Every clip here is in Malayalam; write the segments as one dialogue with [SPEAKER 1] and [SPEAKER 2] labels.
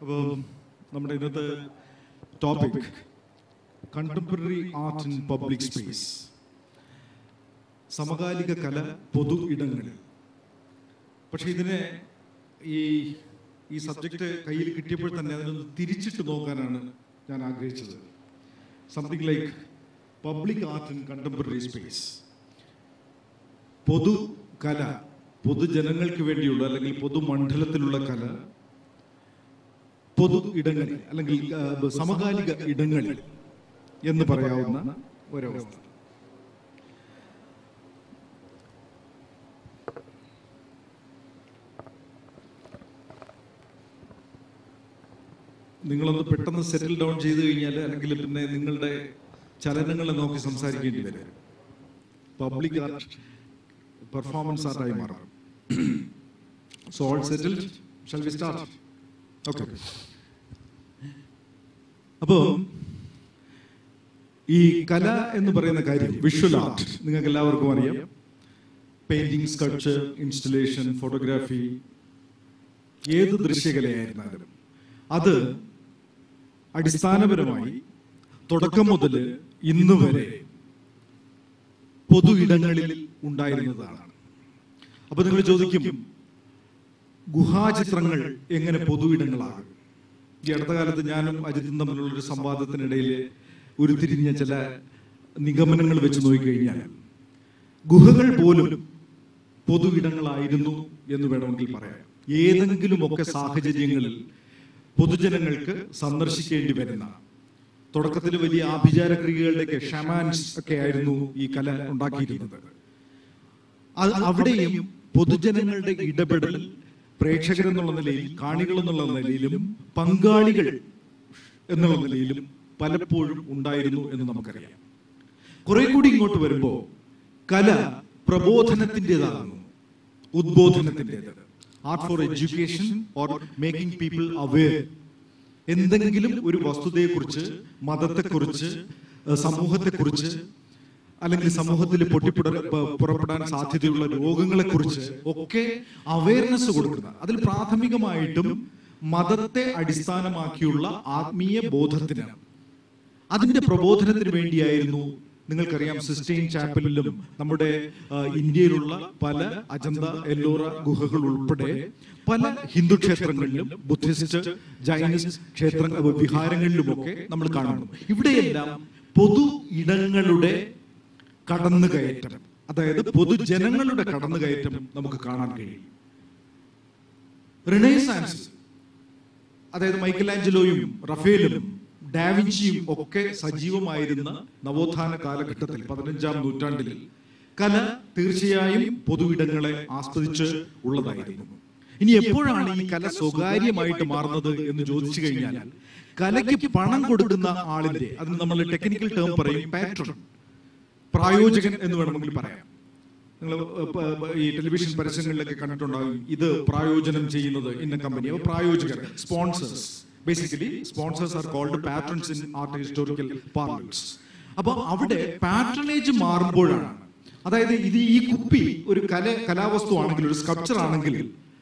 [SPEAKER 1] അപ്പോൾ നമ്മുടെ ഇന്നത്തെ topic contemporary art in public space സമകാലിക കല പൊതു ഇടങ്ങളിൽ പക്ഷെ ഇതിനെ ഈ ഈ സബ്ജക്റ്റ് കയ്യിൽ കിട്ടിയപ്പോൾ തന്നെ അതിനൊന്ന് തിരിച്ചിട്ട് നോക്കാനാണ് ഞാൻ ആഗ്രഹിച്ചത് something like public art in contemporary space പൊതു കല പൊതുജനങ്ങൾക്ക് വേണ്ടിയുള്ള അല്ലെങ്കിൽ പൊതുമണ്ഡലത്തിലുള്ള കല പൊതു ഇടങ്ങളിൽ അല്ലെങ്കിൽ ആ, സമകാലിക ഇടങ്ങളിൽ എന്ന് പറയാവുന്ന ഒരവസ്ഥ നിങ്ങളൊന്ന് പെട്ടെന്ന് സെറ്റിൽ ഡൗൺ ചെയ്തു കഴിഞ്ഞാൽ അല്ലെങ്കിൽ പിന്നെ നിങ്ങളുടെ ചലനങ്ങളെ നോക്കി സംസാരിക്കേണ്ടി വരും പബ്ലിക് ആർട്ട് പെർഫോമൻസ് ആർട്ടായി മാറും so all settle shall we start okay അപ്പോൾ ഈ കല എന്ന് പറയുന്ന കാര്യം വിഷ്വൽ ആർട്ട് നിങ്ങൾക്ക് എല്ലാവർക്കും അറിയാം പെയിന്റിംഗ് സ്കൾപ്ചർ ഇൻസ്റ്റലേഷൻ ഫോട്ടോഗ്രാഫി ഏത് ദൃശ്യകലയായിരുന്നാലും അത് അടിസ്ഥാനപരമായി തുടക്കം മുതൽ ഇന്ന് വരെ പൊതു ഇടങ്ങളിൽ ഉണ്ടായിരുന്നതാണ് അപ്പൊ നിങ്ങൾ ചോദിക്കും ഗുഹാചിത്രങ്ങൾ എങ്ങനെ പൊതു ഇടങ്ങളാകും ഈ അടുത്ത കാലത്ത് ഞാനും അജിത്തും തമ്മിലുള്ള ഒരു സംവാദത്തിനിടയിൽ ഉരുത്തിരിഞ്ഞ ചില നിഗമനങ്ങൾ വെച്ച് നോക്കിക്കഴിഞ്ഞാൽ ഗുഹകൾ പോലും പൊതു ഇടങ്ങളായിരുന്നു എന്ന് വേണമെങ്കിൽ പറയാം ഏതെങ്കിലുമൊക്കെ സാഹചര്യങ്ങളിൽ പൊതുജനങ്ങൾക്ക് സന്ദർശിക്കേണ്ടി വരുന്ന തുടക്കത്തിൽ വലിയ ആഭിചാര ക്രിയകളുടെയൊക്കെ ഷമാൻസ് ഒക്കെ ആയിരുന്നു ഈ കല ഉണ്ടാക്കിയിരുന്നത് അത് അവിടെയും പൊതുജനങ്ങളുടെ ഇടപെടൽ പ്രേക്ഷകർ എന്നുള്ള നിലയിൽ കാണികൾ എന്നുള്ള നിലയിലും പങ്കാളികൾ എന്നുള്ള നിലയിലും പലപ്പോഴും ഉണ്ടായിരുന്നു എന്ന് നമുക്കറിയാം കുറെ കൂടി ഇങ്ങോട്ട് വരുമ്പോ കല പ്രബോധനത്തിൻ്റെതാകുന്നു ഉദ്ബോധനത്തിൻ്റെത് art for education or making people aware എന്തെങ്കിലും ഒരു വസ്തുതയെക്കുറിച്ച് മതത്തെക്കുറിച്ച് ഏഹ് സമൂഹത്തെക്കുറിച്ച് അല്ലെങ്കിൽ സമൂഹത്തിൽ പൊട്ടിപ്പുട പ- പുറപ്പെടാൻ സാധ്യതയുള്ള രോഗങ്ങളെക്കുറിച്ച് ഒക്കെ അവയർനെസ് കൊടുക്കുന്ന അതിൽ പ്രാഥമികമായിട്ടും മതത്തെ അടിസ്ഥാനമാക്കിയുള്ള ആത്മീയ ബോധത്തിന് അതിന്റെ പ്രബോധനത്തിന് വേണ്ടിയായിരുന്നു നിങ്ങൾക്കറിയാം സിസ്റ്റൈൻ ചാപ്പലിലും നമ്മുടെ ആ, ഇന്ത്യയിലുള്ള പല അജന്ത എല്ലോറ ഗുഹകൾ ഉൾപ്പെടെ പല ഹിന്ദു ക്ഷേത്രങ്ങളിലും ബുദ്ധിസ്റ്റ് ജൈനിസ്റ്റ് ക്ഷേത്ര വിഹാരങ്ങളിലുമൊക്കെ നമ്മൾ കാണുന്നു ഇവിടെയെല്ലാം പൊതു ഇടങ്ങളുടെ കടന്നുകയറ്റം അതായത് പൊതുജനങ്ങളുടെ കടന്നുകയറ്റം നമുക്ക് കാണാൻ കഴിയും റിനൈസാൻസ് അതായത് മൈക്കലാഞ്ചലോയും റഫേലും ഡാവിഞ്ചിയും ഒക്കെ സജീവമായിരുന്ന നവോത്ഥാന കാലഘട്ടത്തിൽ പതിനഞ്ചാം നൂറ്റാണ്ടിൽ കല തീർച്ചയായും പൊതുവിടങ്ങളെ ആസ്വദിച്ച് ഉള്ളതായിരുന്നു ഇനി എപ്പോഴാണ് ഈ കല സ്വകാര്യമായിട്ട് മാറുന്നത് എന്ന് ചോദിച്ചു കഴിഞ്ഞാൽ കലയ്ക്ക് പണം കൊടുക്കുന്ന ആളിന്റെ അതിന് നമ്മൾ ടെക്നിക്കൽ ടേം പറയും പാട്രൺ പ്രായോജകൻ എന്ന് വേണമെങ്കിൽ പറയാം നിങ്ങൾ ഈ ടെലിവിഷൻ പരസ്യങ്ങളിലൊക്കെ കണ്ടിട്ടുണ്ടാകും ഇത് പ്രായോജനം ചെയ്യുന്നത് ഇന്ന കമ്പനി അപ്പോൾ പ്രായോജകർ sponsors basically sponsors are called patrons in art historical parlance അപ്പോൾ അവിടെ പാട്രണേജ് മാറുമ്പോഴാണ് അതായത് ഇത് ഈ കുപ്പി ഒരു കല കലാവസ്തു ആണെങ്കിൽ ഒരു സ്കൾപ്ചർ ആണെങ്കിൽ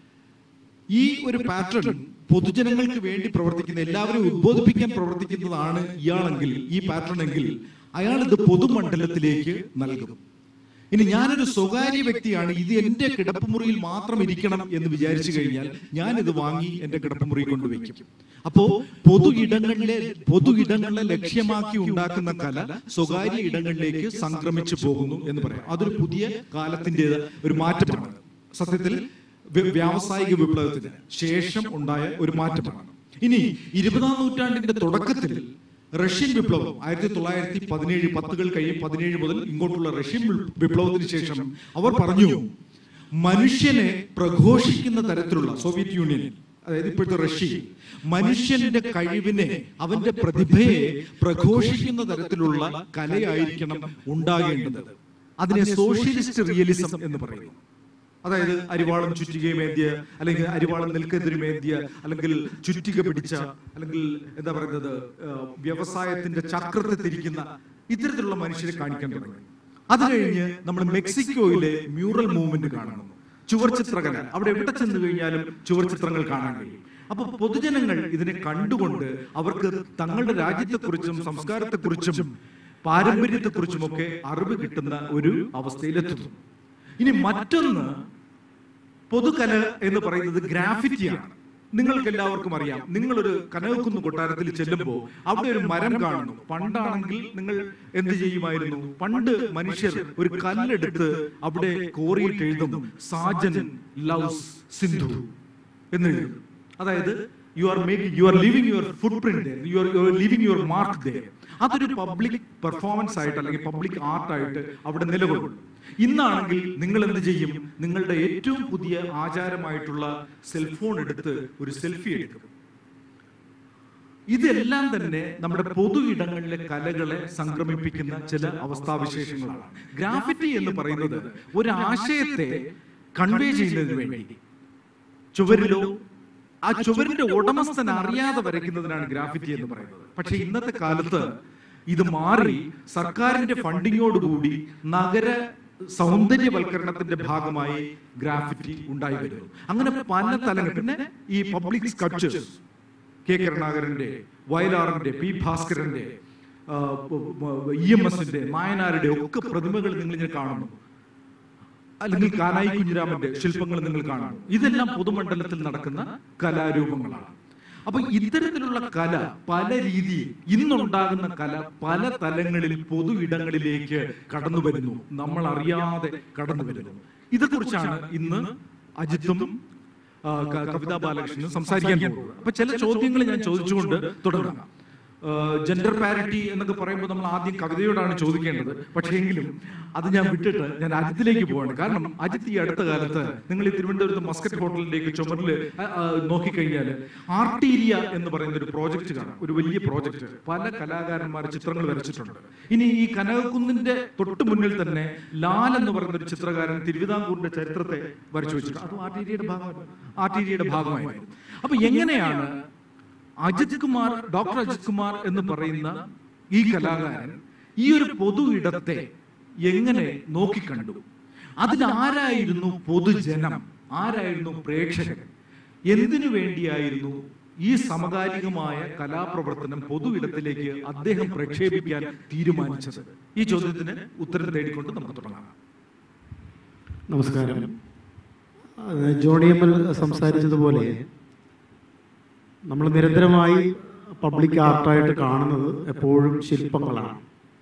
[SPEAKER 1] ഈ ഒരു പാറ്റേൺ പൊതുജനങ്ങൾക്ക് വേണ്ടി പ്രവർത്തിക്കുന്ന എല്ലാവരെയും ഉദ്ബോധിപ്പിക്കാൻ പ്രവർത്തിക്കുന്നതാണ് ഇയാളെങ്കിൽ ഈ പാറ്റേൺ എങ്കിൽ അയാൾ ഇത് പൊതുമണ്ഡലത്തിലേക്ക് നൽകും ഇനി ഞാനൊരു സ്വകാര്യ വ്യക്തിയാണ് ഇത് എന്റെ കിടപ്പുമുറിയിൽ മാത്രം ഇരിക്കണം എന്ന് വിചാരിച്ചു കഴിഞ്ഞാൽ ഞാൻ ഇത് വാങ്ങി എന്റെ കിടപ്പുമുറി കൊണ്ടുവയ്ക്കും അപ്പോ പൊതു ഇടങ്ങളിലെ പൊതു ഇടങ്ങളെ ലക്ഷ്യമാക്കി ഉണ്ടാക്കുന്ന കല സ്വകാര്യ ഇടങ്ങളിലേക്ക് സംക്രമിച്ചു പോകുന്നു എന്ന് പറയാം അതൊരു പുതിയ കാലത്തിന്റെ ഒരു മാറ്റമാണ് സത്യത്തിൽ വ്യ- വ്യാവസായിക വിപ്ലവത്തിന് ശേഷം ഉണ്ടായ ഒരു മാറ്റമാണ് ഇനി ഇരുപതാം നൂറ്റാണ്ടിന്റെ തുടക്കത്തിൽ റഷ്യൻ വിപ്ലവം ആയിരത്തി തൊള്ളായിരത്തി പതിനേഴ് പത്തുകൾ കഴിയും പതിനേഴ് മുതൽ ഇങ്ങോട്ടുള്ള റഷ്യൻ വി- വിപ്ലവത്തിന് ശേഷം അവർ പറഞ്ഞു മനുഷ്യനെ പ്രഘോഷിക്കുന്ന തരത്തിലുള്ള സോവിയറ്റ് യൂണിയൻ അതായത് ഇപ്പോഴത്തെ റഷ്യയിൽ മനുഷ്യന്റെ കഴിവിനെ അവന്റെ പ്രതിഭയെ പ്രഘോഷിക്കുന്ന തരത്തിലുള്ള കലയായിരിക്കണം ഉണ്ടാകേണ്ടത് അതിനെ സോഷ്യലിസ്റ്റ് റിയലിസം എന്ന് പറയുന്നു അതായത് അരിവാളം ചുറ്റികയുമേന്തിയ അല്ലെങ്കിൽ അരിവാളം നെൽക്കെതിരുമേന്തിയ അല്ലെങ്കിൽ ചുറ്റിക പിടിച്ച അല്ലെങ്കിൽ എന്താ പറയുന്നത് ആ, വ്യവസായത്തിന്റെ ചക്രത്തെ തിരിക്കുന്ന ഇത്തരത്തിലുള്ള മനുഷ്യരെ കാണിക്കാൻ തുടങ്ങി അത് കഴിഞ്ഞ് നമ്മൾ മെക്സിക്കോയിലെ മ്യൂറൽ മൂവ്മെന്റ് കാണുന്നു ചുവർ ചിത്രകല അവിടെ എവിടെ ചെന്ന് കഴിഞ്ഞാലും ചുവർ ചിത്രങ്ങൾ കാണാൻ കഴിയും അപ്പൊ പൊതുജനങ്ങൾ ഇതിനെ കണ്ടുകൊണ്ട് അവർക്ക് തങ്ങളുടെ രാജ്യത്തെക്കുറിച്ചും സംസ്കാരത്തെക്കുറിച്ചും പാരമ്പര്യത്തെക്കുറിച്ചുമൊക്കെ അറിവ് കിട്ടുന്ന ഒരു അവസ്ഥയിലെത്തുന്നു ഇനി മറ്റൊന്ന് പൊതുകല എന്ന് പറയുന്നത് ഗ്രാഫിറ്റിയാണ് നിങ്ങൾക്ക് എല്ലാവർക്കും അറിയാം നിങ്ങളൊരു കനകക്കുന്ന് കൊട്ടാരത്തിൽ ചെല്ലുമ്പോൾ അവിടെ ഒരു മരം കാണുന്നു പണ്ടാണെങ്കിൽ നിങ്ങൾ എന്ത് ചെയ്യുമായിരുന്നു പണ്ട് മനുഷ്യർ ഒരു കല്ലെടുത്ത് അവിടെ കോറിയിട്ട് എഴുതും സാജൻ ലവ്സ് സിന്ധു എന്ന് എഴുതും അതായത് you are making you are living your footprint you are you are living your mark ദേ അതൊരു പബ്ലിക് പെർഫോമൻസ് ആയിട്ട് അല്ലെങ്കിൽ പബ്ലിക് ആർട്ടായിട്ട് അവിടെ നിലകൊള്ളും ഇന്നാണെങ്കിൽ നിങ്ങൾ എന്ത് ചെയ്യും നിങ്ങളുടെ ഏറ്റവും പുതിയ ആചാരമായിട്ടുള്ള സെൽഫോൺ എടുത്ത് ഒരു സെൽഫി എടുക്കും ഇതെല്ലാം തന്നെ നമ്മുടെ പൊതു ഇടങ്ങളിലെ കലകളെ സംക്രമിപ്പിക്കുന്ന ചില അവസ്ഥാവിശേഷങ്ങളാണ് ഗ്രാഫിറ്റി എന്ന് പറയുന്നത് ഒരു ആശയത്തെ കൺവേ ചെയ്യുന്നതിന് വേണ്ടി ചുവരിലോ ആ ചുവരിന്റെ ഉടമസ്ഥൻ അറിയാതെ വരയ്ക്കുന്നതിനാണ് ഗ്രാഫിറ്റി എന്ന് പറയുന്നത് പക്ഷെ ഇന്നത്തെ കാലത്ത് ഇത് മാറി സർക്കാരിന്റെ ഫണ്ടിങ്ങോടുകൂടി നഗര സൗന്ദര്യവൽക്കരണത്തിന്റെ ഭാഗമായി ഗ്രാഫിറ്റി ഉണ്ടായി വരുന്നു അങ്ങനെ പല തലങ്ങൾ പിന്നെ ഈ പബ്ലിക് സ്കൾപ്ചേഴ്സ് കെ കരുണാകരന്റെ വയലാറിന്റെ പി ഭാസ്കരന്റെ ഇ എം എസിന്റെ നായനാരുടെ ഒക്കെ പ്രതിമകൾ നിങ്ങൾ ഇങ്ങനെ കാണുന്നു അല്ലെങ്കിൽ കാനായി കുഞ്ഞിരാമന്റെ ശില്പങ്ങൾ നിങ്ങൾ കാണുന്നു ഇതെല്ലാം പൊതുമണ്ഡലത്തിൽ നടക്കുന്ന കലാരൂപങ്ങളാണ് അപ്പൊ ഇത്തരത്തിലുള്ള കല പല രീതിയിൽ ഇന്നുണ്ടാകുന്ന കല പല തലങ്ങളിൽ പൊതു ഇടങ്ങളിലേക്ക് കടന്നു വരുന്നു നമ്മൾ അറിയാതെ കടന്നു വരുന്നു ഇതേക്കുറിച്ചാണ് ഇന്ന് അജിത്തും ആ, ക- കവിതാ ബാലകൃഷ്ണനും സംസാരിക്കാൻ പോകുന്നത് അപ്പൊ ചില ചോദ്യങ്ങൾ ഞാൻ ചോദിച്ചുകൊണ്ട് തുടങ്ങാം ജെൻഡർ പാരിറ്റി എന്നൊക്കെ പറയുമ്പോൾ നമ്മൾ ആദ്യം കവിതയോടാണ് ചോദിക്കേണ്ടത് പക്ഷേ എങ്കിലും അത് ഞാൻ വിട്ടിട്ട് ഞാൻ അജിത്തിലേക്ക് പോവാണ് കാരണം അജിത്ത് ഈ അടുത്ത കാലത്ത് നിങ്ങൾ ഈ തിരുവനന്തപുരത്ത് മസ്കറ്റ് ഹോട്ടലിലേക്ക് ചുമരിൽ നോക്കിക്കഴിഞ്ഞാൽ ആർട്ടീരിയ എന്ന് പറയുന്ന ഒരു പ്രോജക്റ്റ് കാണാം ഒരു വലിയ പ്രോജക്റ്റ് പല കലാകാരന്മാർ ചിത്രങ്ങൾ വരച്ചിട്ടുണ്ട് ഇനി ഈ കനകക്കുന്നിന്റെ തൊട്ട് മുന്നിൽ തന്നെ ലാൽ എന്ന് പറയുന്ന ഒരു ചിത്രകാരൻ തിരുവിതാംകൂറിന്റെ ചരിത്രത്തെ വരച്ചു വെച്ചിട്ടുണ്ട് അതും ആർട്ടീരിയയുടെ ഭാഗമാണ് ആർട്ടീരിയയുടെ ഭാഗമായിരുന്നു അപ്പൊ എങ്ങനെയാണ് അജിത് കുമാർ ഡോക്ടർ അജിത് കുമാർ എന്ന് പറയുന്ന ഈ കലാകാരൻ ഈ ഒരു പൊതു ഇടത്തെ എങ്ങനെ നോക്കിക്കണ്ടു അതിലാരായിരുന്നു പൊതുജനം ആരായിരുന്നു പ്രേക്ഷകൻ എന്തിനു വേണ്ടിയായിരുന്നു ഈ സമകാലികമായ കലാപ്രവർത്തനം പൊതു ഇടത്തിലേക്ക് അദ്ദേഹം പ്രക്ഷേപിക്കാൻ തീരുമാനിച്ചത് ഈ ചോദ്യത്തിന് ഉത്തരം തേടിക്കൊണ്ട് നമുക്ക് തുടങ്ങാം
[SPEAKER 2] നമസ്കാരം അത് ജോണി എം എൽ സംസാരിച്ചതുപോലെ നമ്മൾ നിരന്തരമായി പബ്ലിക് ആർട്ടായിട്ട് കാണുന്നത് എപ്പോഴും ശില്പങ്ങളാണ്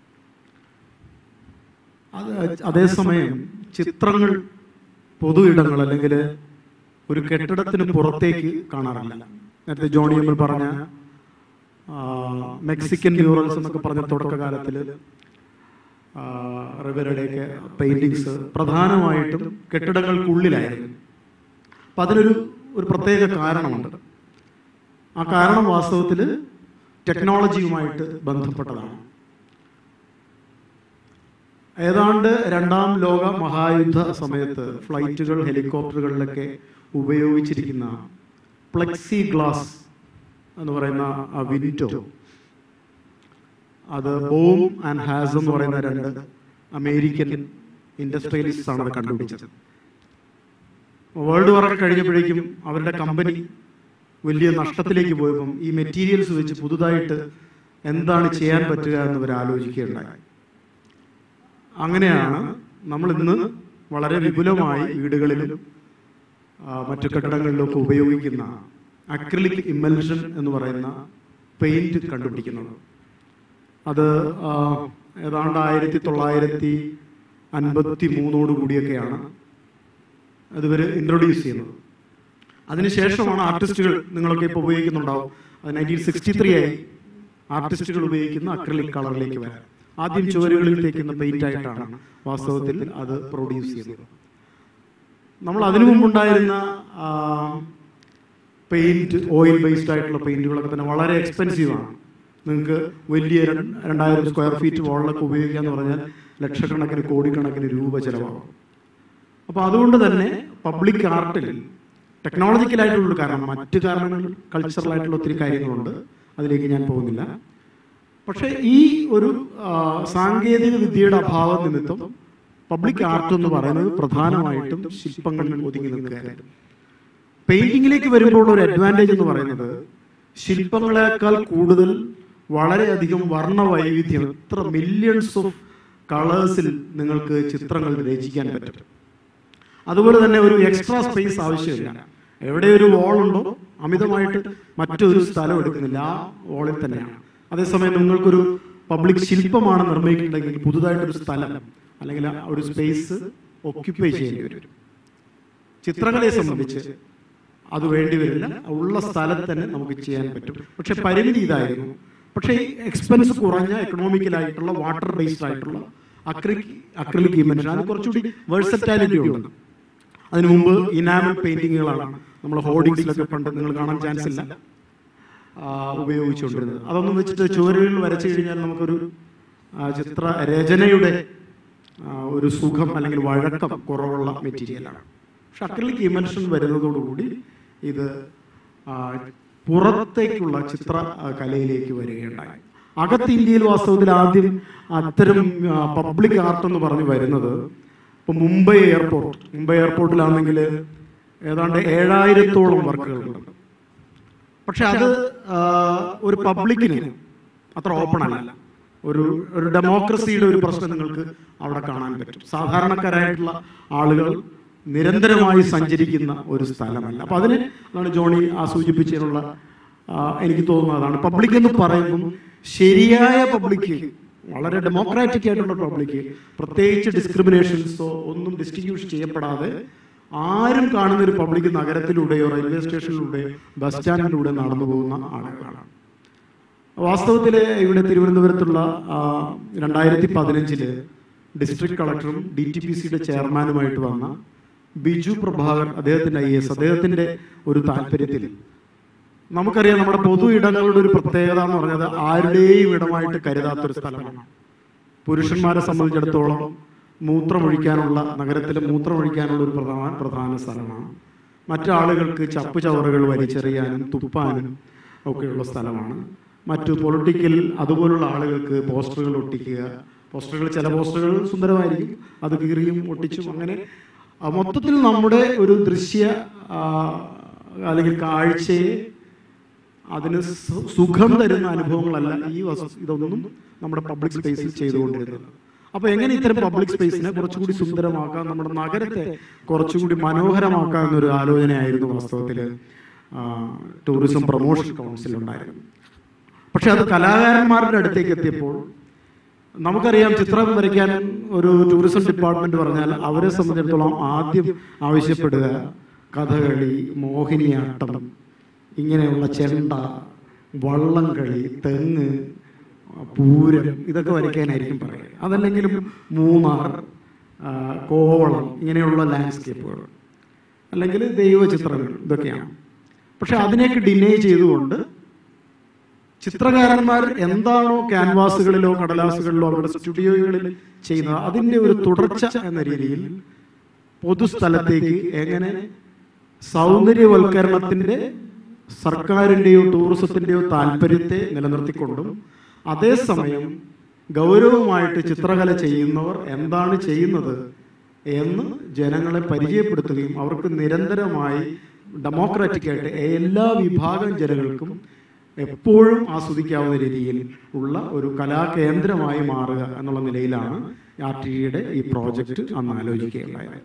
[SPEAKER 2] അത് അതേസമയം ചിത്രങ്ങൾ പൊതു ഇടങ്ങൾ അല്ലെങ്കിൽ ഒരു കെട്ടിടത്തിന് പുറത്തേക്ക് കാണാറില്ല നേരത്തെ ജോണി എം എൽ പറഞ്ഞ ആ, മെക്സിക്കൻ മ്യൂറൽസ് എന്നൊക്കെ പറഞ്ഞ തുടക്കകാലത്തിൽ റിവറുടെയൊക്കെ പെയിന്റിങ്സ് പ്രധാനമായിട്ടും കെട്ടിടങ്ങൾക്കുള്ളിലായിരുന്നു അപ്പം അതിനൊരു ഒരു പ്രത്യേക കാരണമുണ്ട് ആ കാരണം വാസ്തവത്തിൽ ടെക്നോളജിയുമായിട്ട് ബന്ധപ്പെട്ടതാണ് ഏതാണ്ട് രണ്ടാം ലോക മഹായുദ്ധ സമയത്ത് ഫ്ലൈറ്റുകൾ ഹെലികോപ്റ്ററുകളിലൊക്കെ ഉപയോഗിച്ചിരിക്കുന്ന പ്ലെക്സി ഗ്ലാസ് എന്ന് പറയുന്ന ആ വിൻഡോ അത് ബോം ആൻഡ് ഹാസ് എന്ന് പറയുന്ന രണ്ട് അമേരിക്കൻ ഇൻഡസ്ട്രിയലിസ്റ്റ് ആണ് അത് കണ്ടുപിടിച്ചത് വേൾഡ് വാർ കഴിഞ്ഞപ്പോഴേക്കും അവരുടെ കമ്പനി വലിയ നഷ്ടത്തിലേക്ക് പോയപ്പം ഈ മെറ്റീരിയൽസ് വെച്ച് പുതുതായിട്ട് എന്താണ് ചെയ്യാൻ പറ്റുക എന്ന് അവർ ആലോചിക്കുകയുണ്ടായി അങ്ങനെയാണ് നമ്മൾ ഇന്ന് വളരെ വിപുലമായി വീടുകളിലും ആ, മറ്റു കെട്ടിടങ്ങളിലൊക്കെ ഉപയോഗിക്കുന്ന അക്രിലിക് ഇമൽഷൻ എന്ന് പറയുന്ന പെയിന്റ് കണ്ടുപിടിക്കുന്നത് അത് ആ, ഏതാണ്ട് ആയിരത്തി തൊള്ളായിരത്തി അൻപത്തി മൂന്നോട് കൂടിയൊക്കെയാണ് അതിവർ ഇൻട്രൊഡ്യൂസ് ചെയ്യുന്നത് അതിനുശേഷമാണ് ആർട്ടിസ്റ്റുകൾ നിങ്ങളൊക്കെ ഇപ്പോൾ ഉപയോഗിക്കുന്നുണ്ടാവും അത് നയൻറ്റീൻ സിക്സ്റ്റി ത്രീ ആയി ആർട്ടിസ്റ്റുകൾ ഉപയോഗിക്കുന്ന അക്രലിക് കളറിലേക്ക് വരാം ആദ്യം ചുവരുകളിൽ തേക്കുന്ന പെയിന്റ് ആയിട്ടാണ് വാസ്തവത്തിൽ അത് പ്രൊഡ്യൂസ് ചെയ്യുന്നത് നമ്മൾ അതിനു മുമ്പുണ്ടായിരുന്ന പെയിന്റ് ഓയിൽ ബേസ്ഡ് ആയിട്ടുള്ള പെയിന്റുകളൊക്കെ തന്നെ വളരെ എക്സ്പെൻസീവ് ആണ് നിങ്ങൾക്ക് വലിയ രണ്ട് രണ്ടായിരം സ്ക്വയർ ഫീറ്റ് വോളിലൊക്കെ ഉപയോഗിക്കാന്ന് പറഞ്ഞാൽ ലക്ഷക്കണക്കിന് കോടിക്കണക്കിന് രൂപ ചിലവാകും അപ്പോൾ അതുകൊണ്ട് തന്നെ പബ്ലിക് ആർട്ടിൽ ടെക്നോളജിക്കലായിട്ടുള്ള കാരണം മറ്റു കാരണങ്ങൾ കൾച്ചറൽ ആയിട്ടുള്ള ഒത്തിരി കാര്യങ്ങളുണ്ട് അതിലേക്ക് ഞാൻ പോകുന്നില്ല പക്ഷേ ഈ ഒരു ആ, സാങ്കേതിക വിദ്യയുടെ അഭാവ നിമിത്തം പബ്ലിക് ആർട്ട് എന്ന് പറയുന്നത് പ്രധാനമായിട്ടും ശില്പങ്ങളിൽ ഒതുങ്ങി നിൽക്കുകയായിരുന്നു പെയിന്റിങ്ങിലേക്ക് വരുമ്പോൾ ഒരു അഡ്വാൻറ്റേജ് എന്ന് പറയുന്നത് ശില്പങ്ങളെക്കാൾ കൂടുതൽ വളരെയധികം വർണ്ണവൈവിധ്യം എത്ര മില്യൺസ് ഓഫ് കളേഴ്സിൽ നിങ്ങൾക്ക് ചിത്രങ്ങൾ രചിക്കാൻ പറ്റും അതുപോലെ തന്നെ ഒരു എക്സ്ട്രാ സ്പേസ് ആവശ്യമില്ല എവിടെ ഒരു wall ഉണ്ടോ അമിതമായിട്ട് മറ്റൊരു സ്ഥലം എടുക്കുന്നില്ല ആ വോളിൽ തന്നെയാണ് അതേസമയം നിങ്ങൾക്കൊരു പബ്ലിക് ശില്പമാണ് നിർമ്മിക്കുന്നുണ്ടെങ്കിൽ പുതുതായിട്ടൊരു സ്ഥലം അല്ലെങ്കിൽ ആ ഒരു സ്പേസ് ഒക്യുപ്പൈ ചെയ്യേണ്ടി വരും ചിത്രകലയെ സംബന്ധിച്ച് അത് വേണ്ടി വരില്ല ഉള്ള സ്ഥലത്ത് തന്നെ നമുക്ക് ചെയ്യാൻ പറ്റും പക്ഷെ പരിമിതി ഇതായിരുന്നു പക്ഷേ എക്സ്പെൻസ് കുറഞ്ഞ എക്കണോമിക്കലായിട്ടുള്ള വാട്ടർ ബേസ്ഡ് ആയിട്ടുള്ള അക്രിക് അക്രിലിക് ഇമേജ് അത് കുറച്ചുകൂടി വേഴ്സറ്റാലിറ്റി ഉണ്ട് അതിനു മുമ്പ് ഇനാമൽ പെയിന്റിങ്ങുകളാണ് നമ്മൾ ഹോർഡിങ്സിലൊക്കെ പണ്ട് നിങ്ങൾ കാണാൻ ചാൻസ് ഇല്ല ആ, ഉപയോഗിച്ചുകൊണ്ടിരുന്നത് അതൊന്നും വെച്ചിട്ട് ചുവരുകളിൽ വരച്ചു കഴിഞ്ഞാൽ നമുക്കൊരു ആ, ചിത്ര രചനയുടെ ആ, ഒരു സുഖം അല്ലെങ്കിൽ വഴക്കം കുറവുള്ള മെറ്റീരിയലാണ് പക്ഷെ അക്രലിക് ഇമൻഷൻ വരുന്നതോടുകൂടി ഇത് ആ, പുറത്തേക്കുള്ള ചിത്ര ആ, കലയിലേക്ക് വരികയുണ്ടായി അകത്ത് ഇന്ത്യയിൽ വാസ്തവത്തിൽ ആദ്യം അത്തരം പബ്ലിക് ആർട്ട് എന്ന് പറഞ്ഞ് വരുന്നത് ഇപ്പൊ മുംബൈ എയർപോർട്ട് മുംബൈ എയർപോർട്ടിലാണെങ്കിൽ ഏതാണ്ട് ഏഴായിരത്തോളം വർക്കുകളുണ്ട് പക്ഷെ അത് ആ, ഒരു പബ്ലിക്കിന് അത്ര ഓപ്പൺ അല്ല ഒരു ഒരു ഡെമോക്രസിയുടെ ഒരു പ്രശ്നം നിങ്ങൾക്ക് അവിടെ കാണാൻ പറ്റും സാധാരണക്കാരായിട്ടുള്ള ആളുകൾ നിരന്തരമായി സഞ്ചരിക്കുന്ന ഒരു സ്ഥലമല്ല അപ്പൊ അതിന് അതാണ് ജോണി ആ സൂചിപ്പിച്ചതിനുള്ള ആ, എനിക്ക് തോന്നുന്നത് അതാണ് പബ്ലിക് എന്ന് പറയുമ്പം ശരിയായ പബ്ലിക് വളരെ ഡെമോക്രാറ്റിക് ആയിട്ടുള്ള പബ്ലിക് പ്രത്യേകിച്ച് ഡിസ്ക്രിമിനേഷൻസോ ഒന്നും ഡിസ്റ്റിങ്യൂഷ് ചെയ്യപ്പെടാതെ ആരും കാണുന്ന ഒരു പബ്ലിക് നഗരത്തിലൂടെയോ റെയിൽവേ സ്റ്റേഷനിലൂടെയോ ബസ് സ്റ്റാൻഡിലൂടെ നടന്നു പോകുന്ന ആളുകളാണ് വാസ്തവത്തിൽ ഇവിടെ തിരുവനന്തപുരത്തുള്ള രണ്ടായിരത്തി പതിനഞ്ചില് ഡിസ്ട്രിക്ട് കളക്ടറും ഡി ടി പി സിയുടെ ചെയർമാനുമായിട്ട് വന്ന ബിജു പ്രഭാകർ അദ്ദേഹത്തിന്റെ ഐ എസ് അദ്ദേഹത്തിന്റെ ഒരു താല്പര്യത്തിൽ നമുക്കറിയാം നമ്മുടെ പൊതു ഇടങ്ങളുടെ ഒരു പ്രത്യേകത എന്ന് പറഞ്ഞത് ആരുടെയും ഇടമായിട്ട് കരുതാത്തൊരു സ്ഥലമാണ് പുരുഷന്മാരെ സംബന്ധിച്ചിടത്തോളം മൂത്രമൊഴിക്കാനുള്ള നഗരത്തിലെ മൂത്രമൊഴിക്കാനുള്ള ഒരു പ്രധാന പ്രധാന സ്ഥലമാണ് മറ്റാളുകൾക്ക് ചപ്പ് ചവറുകൾ വലിച്ചെറിയാനും തുപ്പാനും ഒക്കെയുള്ള സ്ഥലമാണ് മറ്റു പൊളിറ്റിക്കൽ അതുപോലുള്ള ആളുകൾക്ക് പോസ്റ്ററുകൾ ഒട്ടിക്കുക പോസ്റ്ററുകൾ ചില പോസ്റ്ററുകൾ സുന്ദരമായിരിക്കും അത് കീറിയും ഒട്ടിച്ചും അങ്ങനെ ആ, മൊത്തത്തിൽ നമ്മുടെ ഒരു ദൃശ്യ ആ, അല്ലെങ്കിൽ കാഴ്ചയെ അതിന് സു- സുഖം തരുന്ന അനുഭവങ്ങളല്ല ഈ വസ്തു ഇതൊന്നും നമ്മുടെ പബ്ലിക് സ്പേസിൽ ചെയ്തുകൊണ്ടിരുന്നത് അപ്പൊ എങ്ങനെ ഇത്തരം പബ്ലിക് സ്പേസിനെ കുറച്ചുകൂടി സുന്ദരമാക്കാം നമ്മുടെ നഗരത്തെ കുറച്ചുകൂടി മനോഹരമാക്കാം എന്നൊരു ആലോചനയായിരുന്നു വാസ്തവത്തിൽ ടൂറിസം പ്രൊമോഷൻ കൗൺസിൽ ഉണ്ടായിരുന്നു പക്ഷെ അത് കലാകാരന്മാരുടെ അടുത്തേക്ക് എത്തിയപ്പോൾ നമുക്കറിയാം ചിത്രം വരയ്ക്കാൻ ഒരു ടൂറിസം ഡിപ്പാർട്ട്മെന്റ് പറഞ്ഞാൽ അവരെ സംബന്ധിച്ചിടത്തോളം ആദ്യം ആവശ്യപ്പെടുക കഥകളി മോഹിനിയാട്ടം ഇങ്ങനെയുള്ള ചെണ്ട വള്ളംകളി തെങ്ങ് പൂരം ഇതൊക്കെ വരയ്ക്കാനായിരിക്കും പറയുക അതല്ലെങ്കിലും മൂന്നാർ ആ, കോവളം ഇങ്ങനെയുള്ള ലാൻഡ്സ്കേപ്പുകൾ അല്ലെങ്കിൽ ദൈവചിത്രങ്ങൾ ഇതൊക്കെയാണ് പക്ഷെ അതിനെയൊക്കെ ഡിനേ ചെയ്തുകൊണ്ട് ചിത്രകാരന്മാർ എന്താണോ ക്യാൻവാസുകളിലോ കടലാസുകളിലോ അവരുടെ സ്റ്റുഡിയോകളിൽ ചെയ്യുന്നത് അതിന്റെ ഒരു തുടർച്ച എന്ന രീതിയിൽ പൊതുസ്ഥലത്തേക്ക് എങ്ങനെ സൗന്ദര്യവൽക്കരണത്തിന്റെ സർക്കാരിന്റെയോ ടൂറിസത്തിന്റെയോ താല്പര്യത്തെ നിലനിർത്തിക്കൊണ്ടും അതേസമയം ഗൗരവമായിട്ട് ചിത്രകല ചെയ്യുന്നവർ എന്താണ് ചെയ്യുന്നത് എന്ന് ജനങ്ങളെ പരിചയപ്പെടുത്തുകയും അവർക്ക് നിരന്തരമായി ഡെമോക്രാറ്റിക് ആയിട്ട് എല്ലാ വിഭാഗം ജനങ്ങൾക്കും എപ്പോഴും ആസ്വദിക്കാവുന്ന രീതിയിൽ ഉള്ള ഒരു കലാകേന്ദ്രമായി മാറുക എന്നുള്ള നിലയിലാണ് ആർ ടിയുടെ ഈ പ്രോജക്റ്റ് അന്ന് ആലോചിക്കുകയുണ്ടായത്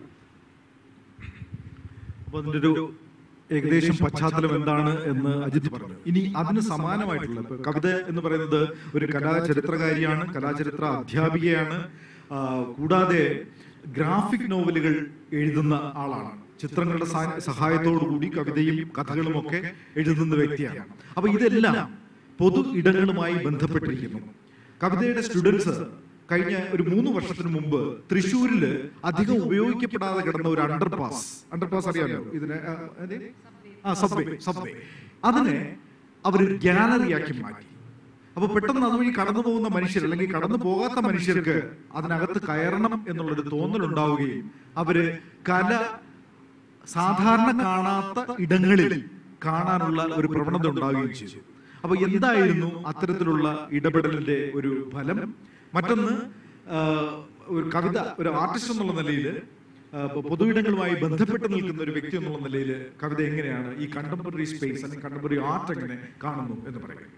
[SPEAKER 1] അപ്പൊ അതിന്റെ ഒരു ഏകദേശം പശ്ചാത്തലം എന്താണ് എന്ന് അജിത് പറഞ്ഞു ഇനി അതിന് സമാനമായിട്ടുള്ള ഇപ്പൊ കവിത എന്ന് പറയുന്നത് ഒരു കലാചരിത്രകാരിയാണ് കലാചരിത്ര അധ്യാപികയാണ് ആ, കൂടാതെ ഗ്രാഫിക് നോവലുകൾ എഴുതുന്ന ആളാണ് ചിത്രങ്ങളുടെ സഹാ- സഹായത്തോടു കൂടി കവിതയും കഥകളും ഒക്കെ എഴുതുന്ന വ്യക്തിയാണ് അപ്പൊ ഇതെല്ലാം പൊതു ഇടങ്ങളുമായി ബന്ധപ്പെട്ടിരിക്കുന്നു കവിതയുടെ സ്റ്റുഡൻസ് കഴിഞ്ഞ ഒരു മൂന്ന് വർഷത്തിന് മുമ്പ് തൃശ്ശൂരില് അധികം ഉപയോഗിക്കപ്പെടാതെ കിടന്ന ഒരു അണ്ടർപാസ് അണ്ടർപാസ് അറിയാമല്ലോ ഇതിനെ ആ, അത്? ആ സബ്വേ സബ്വേ അതിനെ അവർ ഗ്യാലറിയാക്കി മാറ്റി അപ്പൊ പെട്ടെന്ന് അതുവഴി കടന്നു പോകുന്ന മനുഷ്യർ അല്ലെങ്കിൽ കടന്നു പോകാത്ത മനുഷ്യർക്ക് അതിനകത്ത് കയറണം എന്നുള്ളൊരു തോന്നൽ ഉണ്ടാവുകയും അവര് കല സാധാരണ കാണാത്ത ഇടങ്ങളിൽ കാണാനുള്ള ഒരു പ്രവണത ഉണ്ടാവുകയും ചെയ്തു അപ്പൊ എന്തായിരുന്നു അത്തരത്തിലുള്ള ഇടപെടലിന്റെ ഒരു ഫലം മറ്റൊന്ന് ആ, ഒരു കവിത ഒരു ആർട്ടിസ്റ്റ് എന്നുള്ള നിലയിൽ ആ, പൊ- പൊതുയിടങ്ങളുമായി ബന്ധപ്പെട്ട് നിൽക്കുന്ന ഒരു വ്യക്തി എന്നുള്ള നിലയിൽ കവിത എങ്ങനെയാണ് ഈ കണ്ടംപററി സ്പേസ് അല്ലെങ്കിൽ കണ്ടംപററി ആർട്ട് എങ്ങനെ കാണുന്നു എന്ന് പറയുക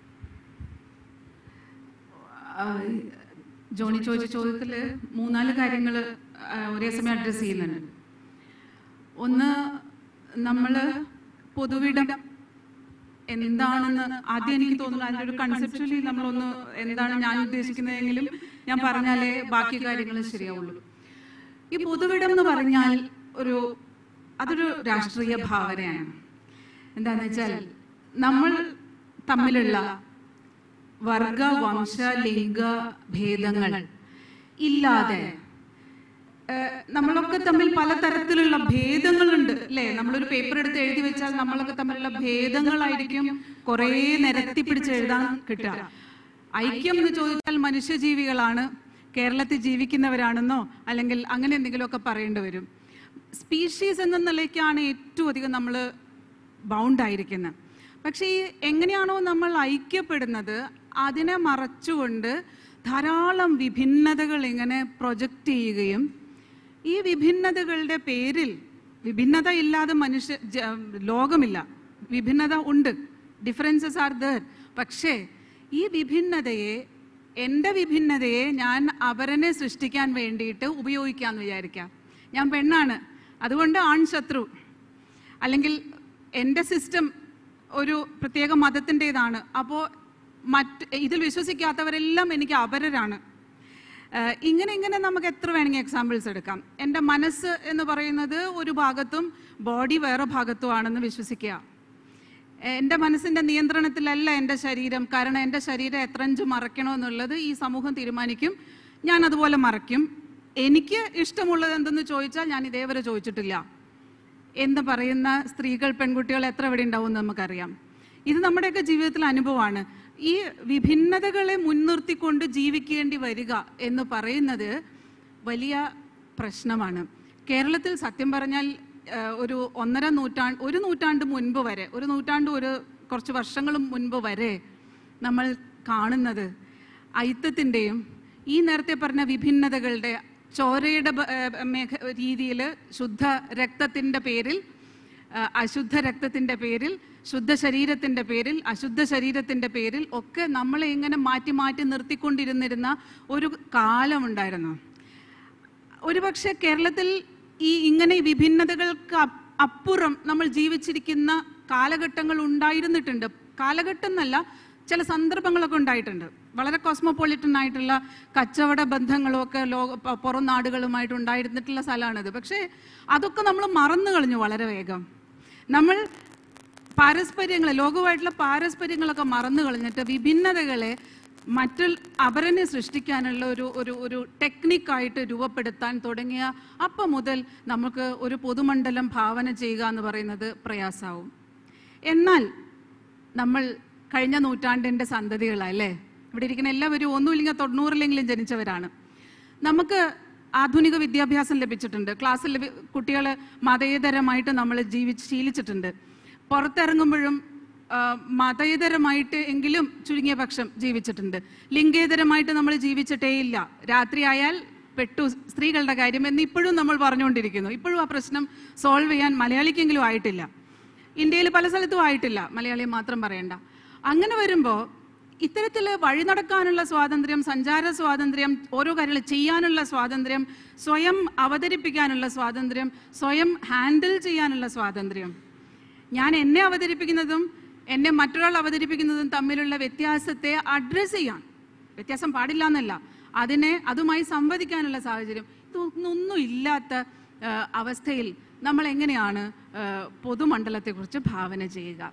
[SPEAKER 3] ആ, ജോണി ചോദിച്ച ചോദ്യത്തിൽ മൂന്നാല് കാര്യങ്ങൾ ഒരേ സമയം അഡ്രസ്സ് ചെയ്യുന്നുണ്ട് ഒന്ന് നമ്മൾ പൊതുവിടം എന്താണെന്ന് ആദ്യം എനിക്ക് തോന്നുന്നു അതിൻ്റെ ഒരു കൺസെപ്ച്വലി നമ്മളൊന്ന് എന്താണ് ഞാൻ ഉദ്ദേശിക്കുന്നതെങ്കിലും ഞാൻ പറഞ്ഞാലേ ബാക്കി കാര്യങ്ങൾ ശരിയാവുള്ളൂ ഈ പൊതുവിടം എന്ന് പറഞ്ഞാൽ ഒരു അതൊരു രാഷ്ട്രീയ ഭാവനയാണ് എന്താണെന്ന് വെച്ചാൽ നമ്മൾ തമ്മിലുള്ള വർഗ വംശ ലിംഗ ഭേദങ്ങൾ ഇല്ലാതെ ഏഹ്, നമ്മളൊക്കെ തമ്മിൽ പലതരത്തിലുള്ള ഭേദങ്ങളുണ്ട് അല്ലേ നമ്മളൊരു പേപ്പർ എടുത്ത് എഴുതി വെച്ചാൽ നമ്മളൊക്കെ തമ്മിലുള്ള ഭേദങ്ങളായിരിക്കും കുറേ നിരത്തി പിടിച്ച് എഴുതാൻ കിട്ടുക ഐക്യം എന്ന് ചോദിച്ചാൽ മനുഷ്യജീവികളാണ് കേരളത്തിൽ ജീവിക്കുന്നവരാണെന്നോ അല്ലെങ്കിൽ അങ്ങനെ എന്തെങ്കിലുമൊക്കെ പറയേണ്ടി വരും സ്പീഷീസ് എന്ന നിലയ്ക്കാണ് ഏറ്റവും അധികം നമ്മൾ ബൗണ്ട് ആയിരിക്കുന്നത് പക്ഷേ ഈ എങ്ങനെയാണോ നമ്മൾ ഐക്യപ്പെടുന്നത് അതിനെ മറച്ചുകൊണ്ട് ധാരാളം വിഭിന്നതകൾ ഇങ്ങനെ പ്രൊജക്റ്റ് ചെയ്യുകയും ഈ വിഭിന്നതകളുടെ പേരിൽ വിഭിന്നത ഇല്ലാതെ മനുഷ്യ ജ- ലോകമില്ല വിഭിന്നത ഉണ്ട് ഡിഫറൻസസ് ആർ ദർ പക്ഷേ ഈ വിഭിന്നതയെ എൻ്റെ വിഭിന്നതയെ ഞാൻ അവരനെ സൃഷ്ടിക്കാൻ വേണ്ടിയിട്ട് ഉപയോഗിക്കാമെന്ന് വിചാരിക്കാം ഞാൻ പെണ്ണാണ് അതുകൊണ്ട് ആൺ ശത്രു അല്ലെങ്കിൽ എൻ്റെ സിസ്റ്റം ഒരു പ്രത്യേക മതത്തിൻ്റെതാണ് അപ്പോൾ മറ്റ് ഇതിൽ വിശ്വസിക്കാത്തവരെല്ലാം എനിക്ക് അപരരാണ് ഏഹ് ഇങ്ങനെ ഇങ്ങനെ നമുക്ക് എത്ര വേണമെങ്കിൽ എക്സാമ്പിൾസ് എടുക്കാം എൻ്റെ മനസ്സ് എന്ന് പറയുന്നത് ഒരു ഭാഗത്തും ബോഡി വേറെ ഭാഗത്തും ആണെന്ന് വിശ്വസിക്കുക എൻ്റെ മനസ്സിൻ്റെ നിയന്ത്രണത്തിലല്ല എൻ്റെ ശരീരം കാരണം എൻ്റെ ശരീരം എത്ര ഇഞ്ച് മറയ്ക്കണമെന്നുള്ളത് ഈ സമൂഹം തീരുമാനിക്കും ഞാൻ അതുപോലെ മറയ്ക്കും എനിക്ക് ഇഷ്ടമുള്ളത് എന്തെന്ന് ചോദിച്ചാൽ ഞാൻ ഇതേവരെ ചോദിച്ചിട്ടില്ല എന്ന് പറയുന്ന സ്ത്രീകൾ പെൺകുട്ടികൾ എത്ര ഇവിടെ ഉണ്ടാവും എന്ന് നമുക്കറിയാം ഇത് നമ്മുടെയൊക്കെ ജീവിതത്തിൽ അനുഭവമാണ് ഈ വിഭിന്നതകളെ മുൻനിർത്തിക്കൊണ്ട് ജീവിക്കേണ്ടി വരിക എന്ന് പറയുന്നത് വലിയ പ്രശ്നമാണ് കേരളത്തിൽ സത്യം പറഞ്ഞാൽ ഏഹ്, ഒരു ഒന്നര നൂറ്റാണ്ട് ഒരു നൂറ്റാണ്ട് മുൻപ് വരെ ഒരു നൂറ്റാണ്ട് ഒരു കുറച്ച് വർഷങ്ങൾ മുൻപ് വരെ നമ്മൾ കാണുന്നത് ഐത്തത്തിൻ്റെയും ഈ നേരത്തെ പറഞ്ഞ വിഭിന്നതകളുടെ ചോരയുടെ ബ- ഏഹ് മേഖ രീതിയിൽ ശുദ്ധ രക്തത്തിൻ്റെ പേരിൽ ഏഹ് അശുദ്ധ രക്തത്തിൻ്റെ പേരിൽ ശുദ്ധ ശരീരത്തിൻ്റെ പേരിൽ അശുദ്ധ ശരീരത്തിൻ്റെ പേരിൽ ഒക്കെ നമ്മളെ ഇങ്ങനെ മാറ്റി മാറ്റി നിർത്തിക്കൊണ്ടിരുന്നിരുന്ന ഒരു കാലമുണ്ടായിരുന്നു ഒരുപക്ഷെ കേരളത്തിൽ ഈ ഇങ്ങനെ ഈ വിഭിന്നതകൾക്ക് അപ്പ് അപ്പുറം നമ്മൾ ജീവിച്ചിരിക്കുന്ന കാലഘട്ടങ്ങൾ ഉണ്ടായിരുന്നിട്ടുണ്ട് കാലഘട്ടം എന്നല്ല ചില സന്ദർഭങ്ങളൊക്കെ ഉണ്ടായിട്ടുണ്ട് വളരെ കോസ്മോപൊളിറ്റൻ ആയിട്ടുള്ള കച്ചവട ബന്ധങ്ങളും ഒക്കെ ലോക പ- പുറം നാടുകളുമായിട്ട് ഉണ്ടായിരുന്നിട്ടുള്ള സ്ഥലമാണിത് പക്ഷേ അതൊക്കെ നമ്മൾ മറന്നു കളഞ്ഞു വളരെ വേഗം നമ്മൾ പാരസ്പര്യങ്ങൾ ലോകമായിട്ടുള്ള പാരസ്പര്യങ്ങളൊക്കെ മറന്നു കളഞ്ഞിട്ട് വിഭിന്നതകളെ മറ്റു അപരനെ സൃഷ്ടിക്കാനുള്ള ഒരു ഒരു ഒരു ടെക്നിക്കായിട്ട് രൂപപ്പെടുത്താൻ തുടങ്ങിയ അപ്പം മുതൽ നമുക്ക് ഒരു പൊതുമണ്ഡലം ഭാവന ചെയ്യുക എന്ന് പറയുന്നത് പ്രയാസമാവും എന്നാൽ നമ്മൾ കഴിഞ്ഞ നൂറ്റാണ്ടിൻ്റെ സന്തതികളല്ലേ ഇവിടെ ഇരിക്കുന്ന എല്ലാവരും ഒന്നുമില്ലെങ്കിൽ തൊണ്ണൂറിലെങ്കിലും ജനിച്ചവരാണ് നമുക്ക് ആധുനിക വിദ്യാഭ്യാസം ലഭിച്ചിട്ടുണ്ട് ക്ലാസ്സിൽ കുട്ടികൾ മതേതരമായിട്ട് നമ്മൾ ജീവിച്ച് ശീലിച്ചിട്ടുണ്ട് പുറത്തിറങ്ങുമ്പോഴും ആ, മതേതരമായിട്ട് എങ്കിലും ചുരുങ്ങിയ പക്ഷം ജീവിച്ചിട്ടുണ്ട് ലിംഗേതരമായിട്ട് നമ്മൾ ജീവിച്ചിട്ടേയില്ല രാത്രിയായാൽ പെട്ടു സ്ത്രീകളുടെ കാര്യം എന്ന് ഇപ്പോഴും നമ്മൾ പറഞ്ഞുകൊണ്ടിരിക്കുന്നു ഇപ്പോഴും ആ പ്രശ്നം സോൾവ് ചെയ്യാൻ മലയാളിക്കെങ്കിലും ആയിട്ടില്ല ഇന്ത്യയിൽ പല സ്ഥലത്തും ആയിട്ടില്ല മലയാളി മാത്രം പറയണ്ട അങ്ങനെ വരുമ്പോൾ ഇത്തരത്തിൽ വഴി നടക്കാനുള്ള സ്വാതന്ത്ര്യം സഞ്ചാര സ്വാതന്ത്ര്യം ഓരോ കാര്യങ്ങൾ ചെയ്യാനുള്ള സ്വാതന്ത്ര്യം സ്വയം അവതരിപ്പിക്കാനുള്ള സ്വാതന്ത്ര്യം സ്വയം ഹാൻഡിൽ ചെയ്യാനുള്ള സ്വാതന്ത്ര്യം ഞാൻ എന്നെ അവതരിപ്പിക്കുന്നതും എന്നെ മറ്റൊരാൾ അവതരിപ്പിക്കുന്നതും തമ്മിലുള്ള വ്യത്യാസത്തെ അഡ്രസ്സ് ചെയ്യാൻ വ്യത്യാസം പാടില്ല എന്നല്ല അതിനെ അതുമായി സംവദിക്കാനുള്ള സാഹചര്യം ഇതൊന്നും ഇല്ലാത്ത ആ, അവസ്ഥയിൽ നമ്മൾ എങ്ങനെയാണ് ആ, പൊതുമണ്ഡലത്തെക്കുറിച്ച് ഭാവന ചെയ്യുക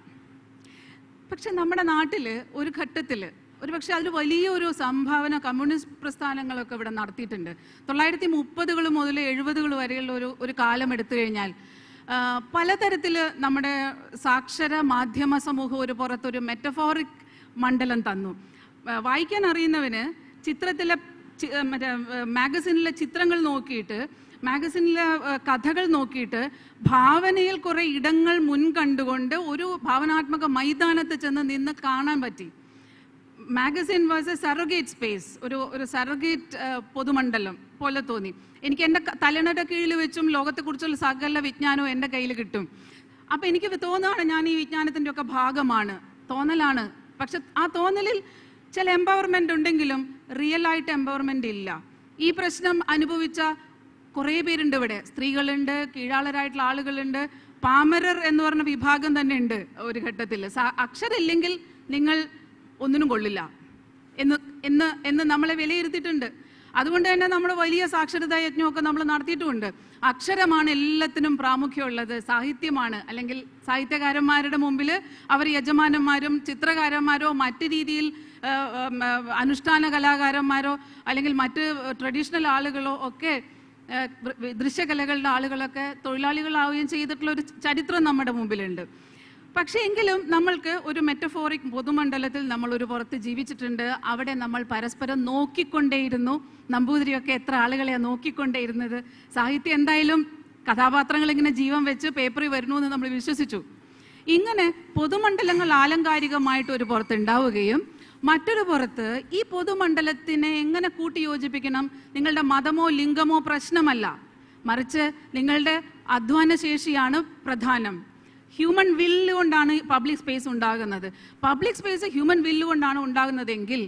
[SPEAKER 3] പക്ഷെ നമ്മുടെ നാട്ടിൽ ഒരു ഘട്ടത്തിൽ ഒരു പക്ഷേ അതിൽ വലിയൊരു സംഭാവന കമ്മ്യൂണിസ്റ്റ് പ്രസ്ഥാനങ്ങളൊക്കെ ഇവിടെ നടത്തിയിട്ടുണ്ട് തൊള്ളായിരത്തി മുപ്പതുകൾ മുതൽ എഴുപതുകൾ വരെയുള്ള ഒരു ഒരു കാലം എടുത്തു കഴിഞ്ഞാൽ ആ, പലതരത്തിൽ നമ്മുടെ സാക്ഷര മാധ്യമ സമൂഹം ഒരു പുറത്തൊരു മെറ്റഫോറിക് മണ്ഡലം തന്നു ആ, വായിക്കാൻ അറിയുന്നവന് ചിത്രത്തിലെ ചി- ആ, മറ്റേ മാഗസിനിലെ ചിത്രങ്ങൾ നോക്കിയിട്ട് മാഗസിനിലെ ആ, കഥകൾ നോക്കിയിട്ട് ഭാവനയിൽ കുറെ ഇടങ്ങൾ മുൻകണ്ടുകൊണ്ട് ഒരു ഭാവനാത്മക മൈതാനത്ത് ചെന്ന് നിന്ന് കാണാൻ പറ്റി magazine was a surrogate space ഒരു ഒരു സറഗേറ്റ് പൊതുമണ്ഡലം പോലെ തോന്നി എനിക്ക് എൻ്റെ ക- തലയുടെ കീഴിൽ വെച്ചും ലോകത്തെക്കുറിച്ചുള്ള സകല വിജ്ഞാനവും എൻ്റെ കയ്യിൽ കിട്ടും അപ്പം എനിക്ക് തോന്നുകയാണ് ഞാൻ ഈ വിജ്ഞാനത്തിൻ്റെ ഒക്കെ ഭാഗമാണ് തോന്നലാണ് പക്ഷെ ആ തോന്നലിൽ ചില എംപവർമെൻ്റ് ഉണ്ടെങ്കിലും റിയൽ ആയിട്ട് എംപവർമെൻ്റ് ഇല്ല ഈ പ്രശ്നം അനുഭവിച്ച കുറേ പേരുണ്ട് ഇവിടെ സ്ത്രീകളുണ്ട് കീഴാളരായിട്ടുള്ള ആളുകളുണ്ട് പാമരർ എന്ന് പറഞ്ഞ വിഭാഗം തന്നെ ഉണ്ട് ഒരു ഘട്ടത്തിൽ സ- അക്ഷരമില്ലെങ്കിൽ നിങ്ങൾ ഒന്നിനും കൊള്ളില്ല എന്ന് എന്ന് എന്ന് നമ്മളെ വിലയിരുത്തിയിട്ടുണ്ട് അതുകൊണ്ട് തന്നെ നമ്മൾ വലിയ സാക്ഷരതാ യജ്ഞമൊക്കെ നമ്മൾ നടത്തിയിട്ടുമുണ്ട് അക്ഷരമാണ് എല്ലാത്തിനും പ്രാമുഖ്യമുള്ളത് സാഹിത്യമാണ് അല്ലെങ്കിൽ സാഹിത്യകാരന്മാരുടെ മുമ്പിൽ അവർ യജമാനന്മാരും ചിത്രകാരന്മാരോ മറ്റ് രീതിയിൽ ആ, ഉം, ആ, അനുഷ്ഠാന കലാകാരന്മാരോ അല്ലെങ്കിൽ മറ്റ് ട്രഡീഷണൽ ആളുകളോ ഒക്കെ ആ, ദൃ- ദൃശ്യകലകളുടെ ആളുകളൊക്കെ തൊഴിലാളികളാവുകയും ചെയ്തിട്ടുള്ള ഒരു ചരിത്രം നമ്മുടെ മുമ്പിലുണ്ട് പക്ഷേ എങ്കിലും നമ്മൾക്ക് ഒരു മെറ്റഫോറിക് പൊതുമണ്ഡലത്തിൽ നമ്മൾ ഒരു പുറത്ത് ജീവിച്ചിട്ടുണ്ട് അവിടെ നമ്മൾ പരസ്പരം നോക്കിക്കൊണ്ടേയിരുന്നു നമ്പൂതിരിയൊക്കെ എത്ര ആളുകളെയാണ് നോക്കിക്കൊണ്ടേയിരുന്നത് സാഹിത്യം എന്തായാലും കഥാപാത്രങ്ങൾ ഇങ്ങനെ ജീവൻ വെച്ച് പേപ്പറിൽ വരുന്നു എന്ന് നമ്മൾ വിശ്വസിച്ചു ഇങ്ങനെ പൊതുമണ്ഡലങ്ങൾ ആലങ്കാരികമായിട്ട് ഒരു പുറത്ത് ഉണ്ടാവുകയും മറ്റൊരു പുറത്ത് ഈ പൊതുമണ്ഡലത്തിനെ എങ്ങനെ കൂട്ടിയോജിപ്പിക്കണം നിങ്ങളുടെ മതമോ ലിംഗമോ പ്രശ്നമല്ല മറിച്ച് നിങ്ങളുടെ അധ്വാന ശേഷിയാണ് പ്രധാനം ഹ്യൂമൻ വില്ല് കൊണ്ടാണ് പബ്ലിക് സ്പേസ് ഉണ്ടാകുന്നത് പബ്ലിക് സ്പേസ് ഹ്യൂമൻ വില്ല് കൊണ്ടാണ് ഉണ്ടാകുന്നതെങ്കിൽ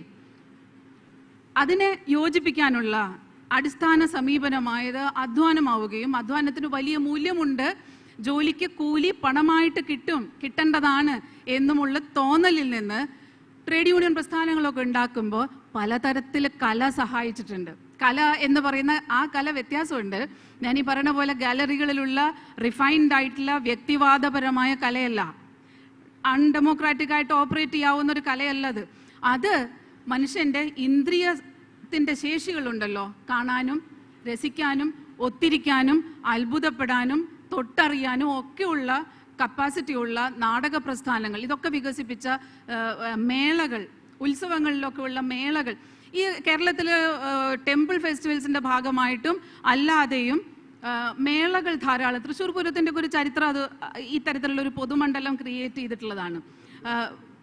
[SPEAKER 3] അതിനെ യോജിപ്പിക്കാനുള്ള അടിസ്ഥാന സമീപനമായത് അധ്വാനമാവുകയും അധ്വാനത്തിന് വലിയ മൂല്യമുണ്ട് ജോലിക്ക് കൂലി പണമായിട്ട് കിട്ടും കിട്ടേണ്ടതാണ് എന്നുമുള്ള തോന്നലിൽ നിന്ന് ട്രേഡ് യൂണിയൻ പ്രസ്ഥാനങ്ങളൊക്കെ ഉണ്ടാക്കുമ്പോൾ പലതരത്തിൽ കല സഹായിച്ചിട്ടുണ്ട് കല എന്ന് പറയുന്ന ആ കല വ്യത്യാസമുണ്ട് ഞാൻ ഈ പറയുന്ന പോലെ ഗാലറികളിലുള്ള റിഫൈൻഡ് ആയിട്ടുള്ള വ്യക്തിവാദപരമായ കലയല്ല അൺഡെമോക്രാറ്റിക് ആയിട്ട് ഓപ്പറേറ്റ് ചെയ്യാവുന്ന ഒരു കലയല്ല അത് അത് മനുഷ്യന്റെ ഇന്ദ്രിയത്തിന്റെ ശേഷികളുണ്ടല്ലോ കാണാനും രസിക്കാനും ഒത്തിരിക്കാനും അത്ഭുതപ്പെടാനും തൊട്ടറിയാനും ഒക്കെയുള്ള കപ്പാസിറ്റി ഉള്ള നാടക പ്രസ്ഥാനങ്ങൾ ഇതൊക്കെ വികസിപ്പിച്ച ആ, ആ, മേളകൾ ഉത്സവങ്ങളിലൊക്കെ ഉള്ള മേളകൾ ഈ കേരളത്തിൽ ടെമ്പിൾ ഫെസ്റ്റിവൽസിന്റെ ഭാഗമായിട്ടും അല്ലാതെയും ആ, മേളകൾ ധാരാളം തൃശ്ശൂർ പൂരത്തിൻ്റെ ഒരു ചരിത്രം അത് ഈ തരത്തിലുള്ള ഒരു പൊതുമണ്ഡലം ക്രിയേറ്റ് ചെയ്തിട്ടുള്ളതാണ് ആ,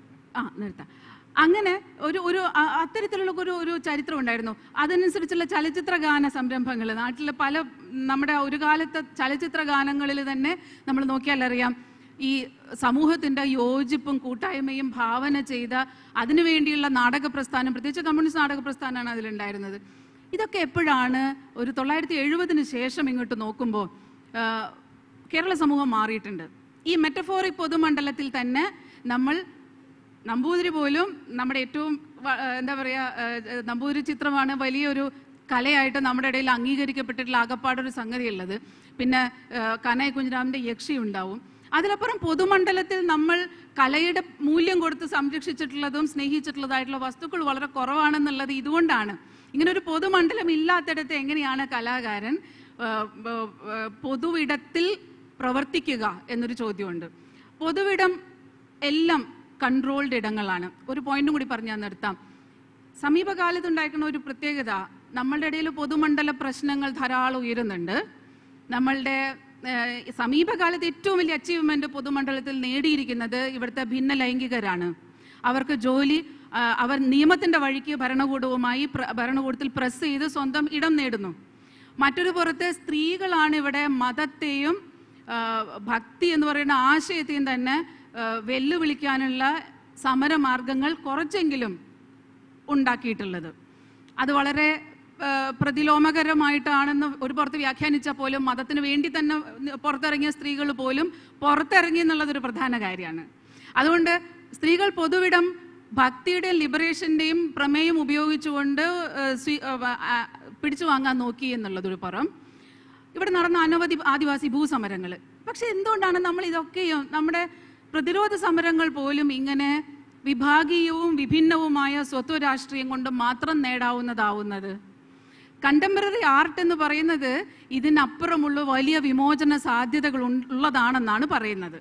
[SPEAKER 3] ആ നിർത്താം അങ്ങനെ ഒരു ഒരു അ- അത്തരത്തിലുള്ള ഒരു ഒരു ചരിത്രം ഉണ്ടായിരുന്നു അതനുസരിച്ചുള്ള ചലച്ചിത്ര ഗാന സംരംഭങ്ങൾ നാട്ടിലെ പല നമ്മുടെ ഒരു കാലത്തെ ചലച്ചിത്ര ഗാനങ്ങളിൽ തന്നെ നമ്മൾ നോക്കിയാൽ അറിയാം ഈ സമൂഹത്തിന്റെ യോജിപ്പും കൂട്ടായ്മയും ഭാവന ചെയ്ത അതിനുവേണ്ടിയുള്ള നാടക പ്രസ്ഥാനം പ്രത്യേകിച്ച് കമ്മ്യൂണിസ്റ്റ് നാടക പ്രസ്ഥാനമാണ് അതിലുണ്ടായിരുന്നത് ഇതൊക്കെ എപ്പോഴാണ് ഒരു തൊള്ളായിരത്തി എഴുപതിന് ശേഷം ഇങ്ങോട്ട് നോക്കുമ്പോൾ ആ, കേരള സമൂഹം മാറിയിട്ടുണ്ട് ഈ മെറ്റഫോറിക് പൊതുമണ്ഡലത്തിൽ തന്നെ നമ്മൾ നമ്പൂതിരി പോലും നമ്മുടെ ഏറ്റവും വ- ഏഹ് എന്താ പറയുക നമ്പൂതിരി ചിത്രമാണ് വലിയൊരു കലയായിട്ട് നമ്മുടെ ഇടയിൽ അംഗീകരിക്കപ്പെട്ടിട്ടുള്ള ആകപ്പാടൊരു സംഗതിയുള്ളത് പിന്നെ ഏഹ് കനയ കുഞ്ഞിരാമന്റെ യക്ഷി ഉണ്ടാവും അതിലപ്പുറം പൊതുമണ്ഡലത്തിൽ നമ്മൾ കലയുടെ മൂല്യം കൊടുത്ത് സംരക്ഷിച്ചിട്ടുള്ളതും സ്നേഹിച്ചിട്ടുള്ളതായിട്ടുള്ള വസ്തുക്കൾ വളരെ കുറവാണെന്നുള്ളത് ഇതുകൊണ്ടാണ് ഇങ്ങനെ ഒരു പൊതുമണ്ഡലം ഇല്ലാത്തിടത്ത് എങ്ങനെയാണ് കലാകാരൻ ഏഹ്, ഏഹ്, ഏഹ്, പൊതുവിടത്തിൽ പ്രവർത്തിക്കുക എന്നൊരു ചോദ്യമുണ്ട് പൊതുവിടം എല്ലാം കൺട്രോൾഡ് ഇടങ്ങളാണ് ഒരു പോയിന്റും കൂടി പറഞ്ഞ് ഞാൻ നിർത്താം സമീപകാലത്ത് ഉണ്ടായിരിക്കുന്ന ഒരു പ്രത്യേകത നമ്മളുടെ ഇടയിൽ പൊതുമണ്ഡല പ്രശ്നങ്ങൾ ധാരാളം ഉയരുന്നുണ്ട് നമ്മളുടെ ഏഹ്, സമീപകാലത്ത് ഏറ്റവും വലിയ അച്ചീവ്മെന്റ് പൊതുമണ്ഡലത്തിൽ നേടിയിരിക്കുന്നത് ഇവിടുത്തെ ഭിന്ന ലൈംഗികരാണ് അവർക്ക് ജോലി ആ, അവർ നിയമത്തിന്റെ വഴിക്ക് ഭരണകൂടവുമായി പ്ര- ഭരണകൂടത്തിൽ പ്രസ് ചെയ്ത് സ്വന്തം ഇടം നേടുന്നു മറ്റൊരു പുറത്ത് സ്ത്രീകളാണ് ഇവിടെ മതത്തെയും ആ, ഭക്തി എന്ന് പറയുന്ന ആശയത്തെയും തന്നെ ആ, വെല്ലുവിളിക്കാനുള്ള സമരമാർഗങ്ങൾ കുറച്ചെങ്കിലും ഉണ്ടാക്കിയിട്ടുള്ളത് അത് വളരെ ആ, പ്രതിലോമകരമായിട്ടാണെന്ന് ഒരു പുറത്ത് വ്യാഖ്യാനിച്ച പോലും മതത്തിന് വേണ്ടി തന്നെ പുറത്തിറങ്ങിയ സ്ത്രീകൾ പോലും പുറത്തിറങ്ങി എന്നുള്ളതൊരു പ്രധാന കാര്യമാണ് അതുകൊണ്ട് സ്ത്രീകൾ പൊതുവിടം ഭക്തിയുടെയും ലിബറേഷൻ്റെയും പ്രമേയം ഉപയോഗിച്ചുകൊണ്ട് ആ, സ്വീ- ആ, ആ, പിടിച്ചു വാങ്ങാൻ നോക്കി എന്നുള്ളതൊരു പുറം ഇവിടെ നടന്ന അനവധി ആദിവാസി ഭൂസമരങ്ങൾ പക്ഷെ എന്തുകൊണ്ടാണ് നമ്മൾ ഇതൊക്കെയും നമ്മുടെ പ്രതിരോധ സമരങ്ങൾ പോലും ഇങ്ങനെ വിഭാഗീയവും വിഭിന്നവുമായ സ്വത്വ രാഷ്ട്രീയം കൊണ്ട് മാത്രം നേടാവുന്നതാവുന്നത് കണ്ടംപററി ആർട്ട് എന്ന് പറയുന്നത് ഇതിനപ്പുറമുള്ള വലിയ വിമോചന സാധ്യതകൾ ഉൺ- ഉള്ളതാണെന്നാണ് പറയുന്നത്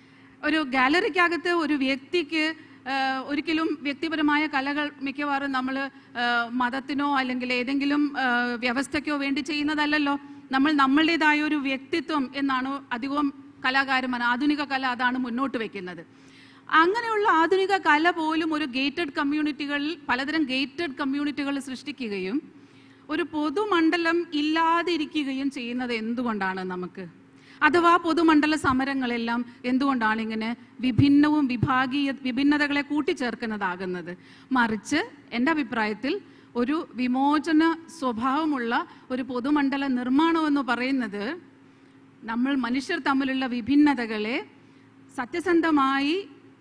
[SPEAKER 3] ഒരു ഗാലറിക്കകത്ത് ഒരു വ്യക്തിക്ക് ആ, ഒരിക്കലും വ്യക്തിപരമായ കലകൾ മിക്കവാറും നമ്മൾ മതത്തിനോ അല്ലെങ്കിൽ ഏതെങ്കിലും ആ, വ്യവസ്ഥയ്ക്കോ വേണ്ടി ചെയ്യുന്നതല്ലല്ലോ നമ്മൾ നമ്മളുടേതായ ഒരു വ്യക്തിത്വം എന്നാണ് അധികവും കലാകാരന്മാർ ആധുനിക കല അതാണ് മുന്നോട്ട് വെക്കുന്നത് അങ്ങനെയുള്ള ആധുനിക കല പോലും ഒരു ഗേറ്റഡ് കമ്മ്യൂണിറ്റികളിൽ പലതരം ഗേറ്റഡ് കമ്മ്യൂണിറ്റികൾ സൃഷ്ടിക്കുകയും ഒരു പൊതുമണ്ഡലം ഇല്ലാതിരിക്കുകയും ചെയ്യുന്നത് എന്തുകൊണ്ടാണ് നമുക്ക് അഥവാ പൊതുമണ്ഡല സമരങ്ങളെല്ലാം എന്തുകൊണ്ടാണ് ഇങ്ങനെ വിഭിന്നവും വിഭാഗീയ വിഭിന്നതകളെ കൂട്ടിച്ചേർക്കുന്നതാകുന്നത് മറിച്ച് എൻ്റെ അഭിപ്രായത്തിൽ ഒരു വിമോചന സ്വഭാവമുള്ള ഒരു പൊതുമണ്ഡല നിർമ്മാണം എന്ന് പറയുന്നത് നമ്മൾ മനുഷ്യർ തമ്മിലുള്ള വിഭിന്നതകളെ സത്യസന്ധമായി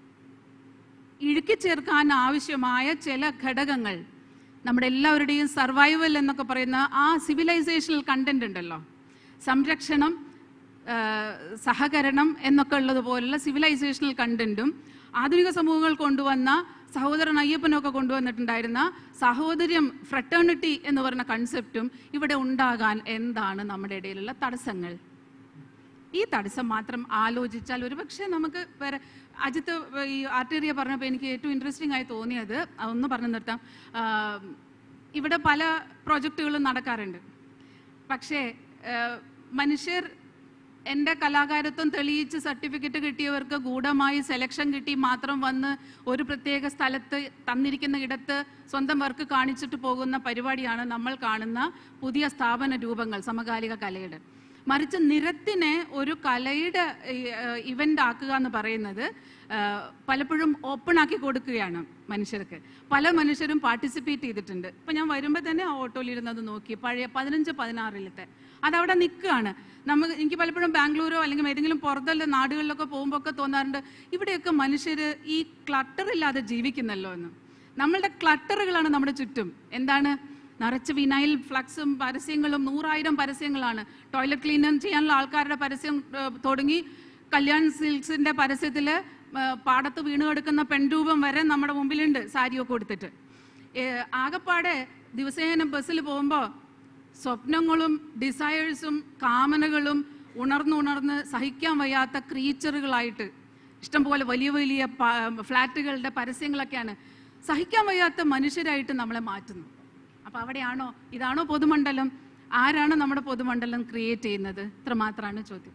[SPEAKER 3] ഇഴുക്കിച്ചേർക്കാൻ ആവശ്യമായ ചില ഘടകങ്ങൾ നമ്മുടെ എല്ലാവരുടെയും സർവൈവൽ എന്നൊക്കെ പറയുന്ന ആ സിവിലൈസേഷണൽ കണ്ടന്റ് ഉണ്ടല്ലോ സംരക്ഷണം ആ, സഹകരണം എന്നൊക്കെ ഉള്ളതുപോലുള്ള സിവിലൈസേഷണൽ കണ്ടന്റും ആധുനിക സമൂഹങ്ങൾ കൊണ്ടുവന്ന സഹോദരൻ അയ്യപ്പനൊക്കെ കൊണ്ടുവന്നിട്ടുണ്ടായിരുന്ന സഹോദര്യം ഫ്രട്ടേണിറ്റി എന്ന് പറയുന്ന കൺസെപ്റ്റും ഇവിടെ ഉണ്ടാകാൻ എന്താണ് നമ്മുടെ ഇടയിലുള്ള തടസ്സങ്ങൾ ഈ തടസ്സം മാത്രം ആലോചിച്ചാൽ ഒരുപക്ഷെ നമുക്ക് വേറെ അജിത്ത് ഈ ആർട്ടേറിയ പറഞ്ഞപ്പോൾ എനിക്ക് ഏറ്റവും ഇൻട്രസ്റ്റിംഗ് ആയി തോന്നിയത് ഒന്ന് പറഞ്ഞു നിർത്താം ആ, ഇവിടെ പല പ്രോജക്റ്റുകളും നടക്കാറുണ്ട് പക്ഷേ ആ, മനുഷ്യർ എൻ്റെ കലാകാരത്വം തെളിയിച്ച് സർട്ടിഫിക്കറ്റ് കിട്ടിയവർക്ക് ഗൂഢമായി സെലക്ഷൻ കിട്ടി മാത്രം വന്ന് ഒരു പ്രത്യേക സ്ഥലത്ത് തന്നിരിക്കുന്ന ഇടത്ത് സ്വന്തം വർക്ക് കാണിച്ചിട്ട് പോകുന്ന പരിപാടിയാണ് നമ്മൾ കാണുന്ന പുതിയ സ്ഥാപന രൂപങ്ങൾ സമകാലിക കലയുടെ മറിച്ച് നിരത്തിനെ ഒരു കലയുടെ ഇവൻ്റ് ആക്കുക എന്ന് പറയുന്നത് ആ, പലപ്പോഴും ഓപ്പൺ ആക്കി കൊടുക്കുകയാണ് മനുഷ്യർക്ക് പല മനുഷ്യരും പാർട്ടിസിപ്പേറ്റ് ചെയ്തിട്ടുണ്ട് ഇപ്പം ഞാൻ വരുമ്പോൾ തന്നെ ആ ഓട്ടോയിലിരുന്നത് നോക്കി പഴയ പതിനഞ്ച് പതിനാറിലത്തെ അതവിടെ നിൽക്കുകയാണ് നമുക്ക് എനിക്ക് പലപ്പോഴും ബാംഗ്ലൂരോ അല്ലെങ്കിൽ ഏതെങ്കിലും പുറത്തുള്ള നാടുകളിലൊക്കെ പോകുമ്പോൾ ഒക്കെ തോന്നാറുണ്ട് ഇവിടെയൊക്കെ മനുഷ്യർ ഈ ക്ലട്ടർ ഇല്ലാതെ ജീവിക്കുന്നല്ലോ എന്ന് നമ്മളുടെ ക്ലട്ടറുകളാണ് നമ്മുടെ ചുറ്റും എന്താണ് നിറച്ച് വിനൈൽ ഫ്ലക്സും പരസ്യങ്ങളും നൂറായിരം പരസ്യങ്ങളാണ് ടോയ്ലറ്റ് ക്ലീൻ ചെയ്യാനുള്ള ആൾക്കാരുടെ പരസ്യം ഏഹ്, തുടങ്ങി കല്യാൺ സിൽക്സിന്റെ പരസ്യത്തിൽ പാടത്ത് വീണ് കിടക്കുന്ന പെൺരൂപം വരെ നമ്മുടെ മുമ്പിലുണ്ട് സാരിയൊക്കെ കൊടുത്തിട്ട് ഏഹ്, ആകപ്പാടെ ദിവസേന ബസ്സിൽ പോകുമ്പോൾ സ്വപ്നങ്ങളും ഡിസയേഴ്സും കാമനകളും ഉണർന്നുണർന്ന് സഹിക്കാൻ വയ്യാത്ത ക്രീച്ചറുകളായിട്ട് ഇഷ്ടംപോലെ വലിയ വലിയ പ- ഫ്ലാറ്റുകളുടെ പരസ്യങ്ങളൊക്കെയാണ് സഹിക്കാൻ വയ്യാത്ത മനുഷ്യരായിട്ട് നമ്മളെ മാറ്റുന്നു അപ്പൊ അവിടെയാണോ ഇതാണോ പൊതുമണ്ഡലം ആരാണ് നമ്മുടെ പൊതുമണ്ഡലം ക്രിയേറ്റ് ചെയ്യുന്നത് ഇത്രമാത്രമാണ് ചോദ്യം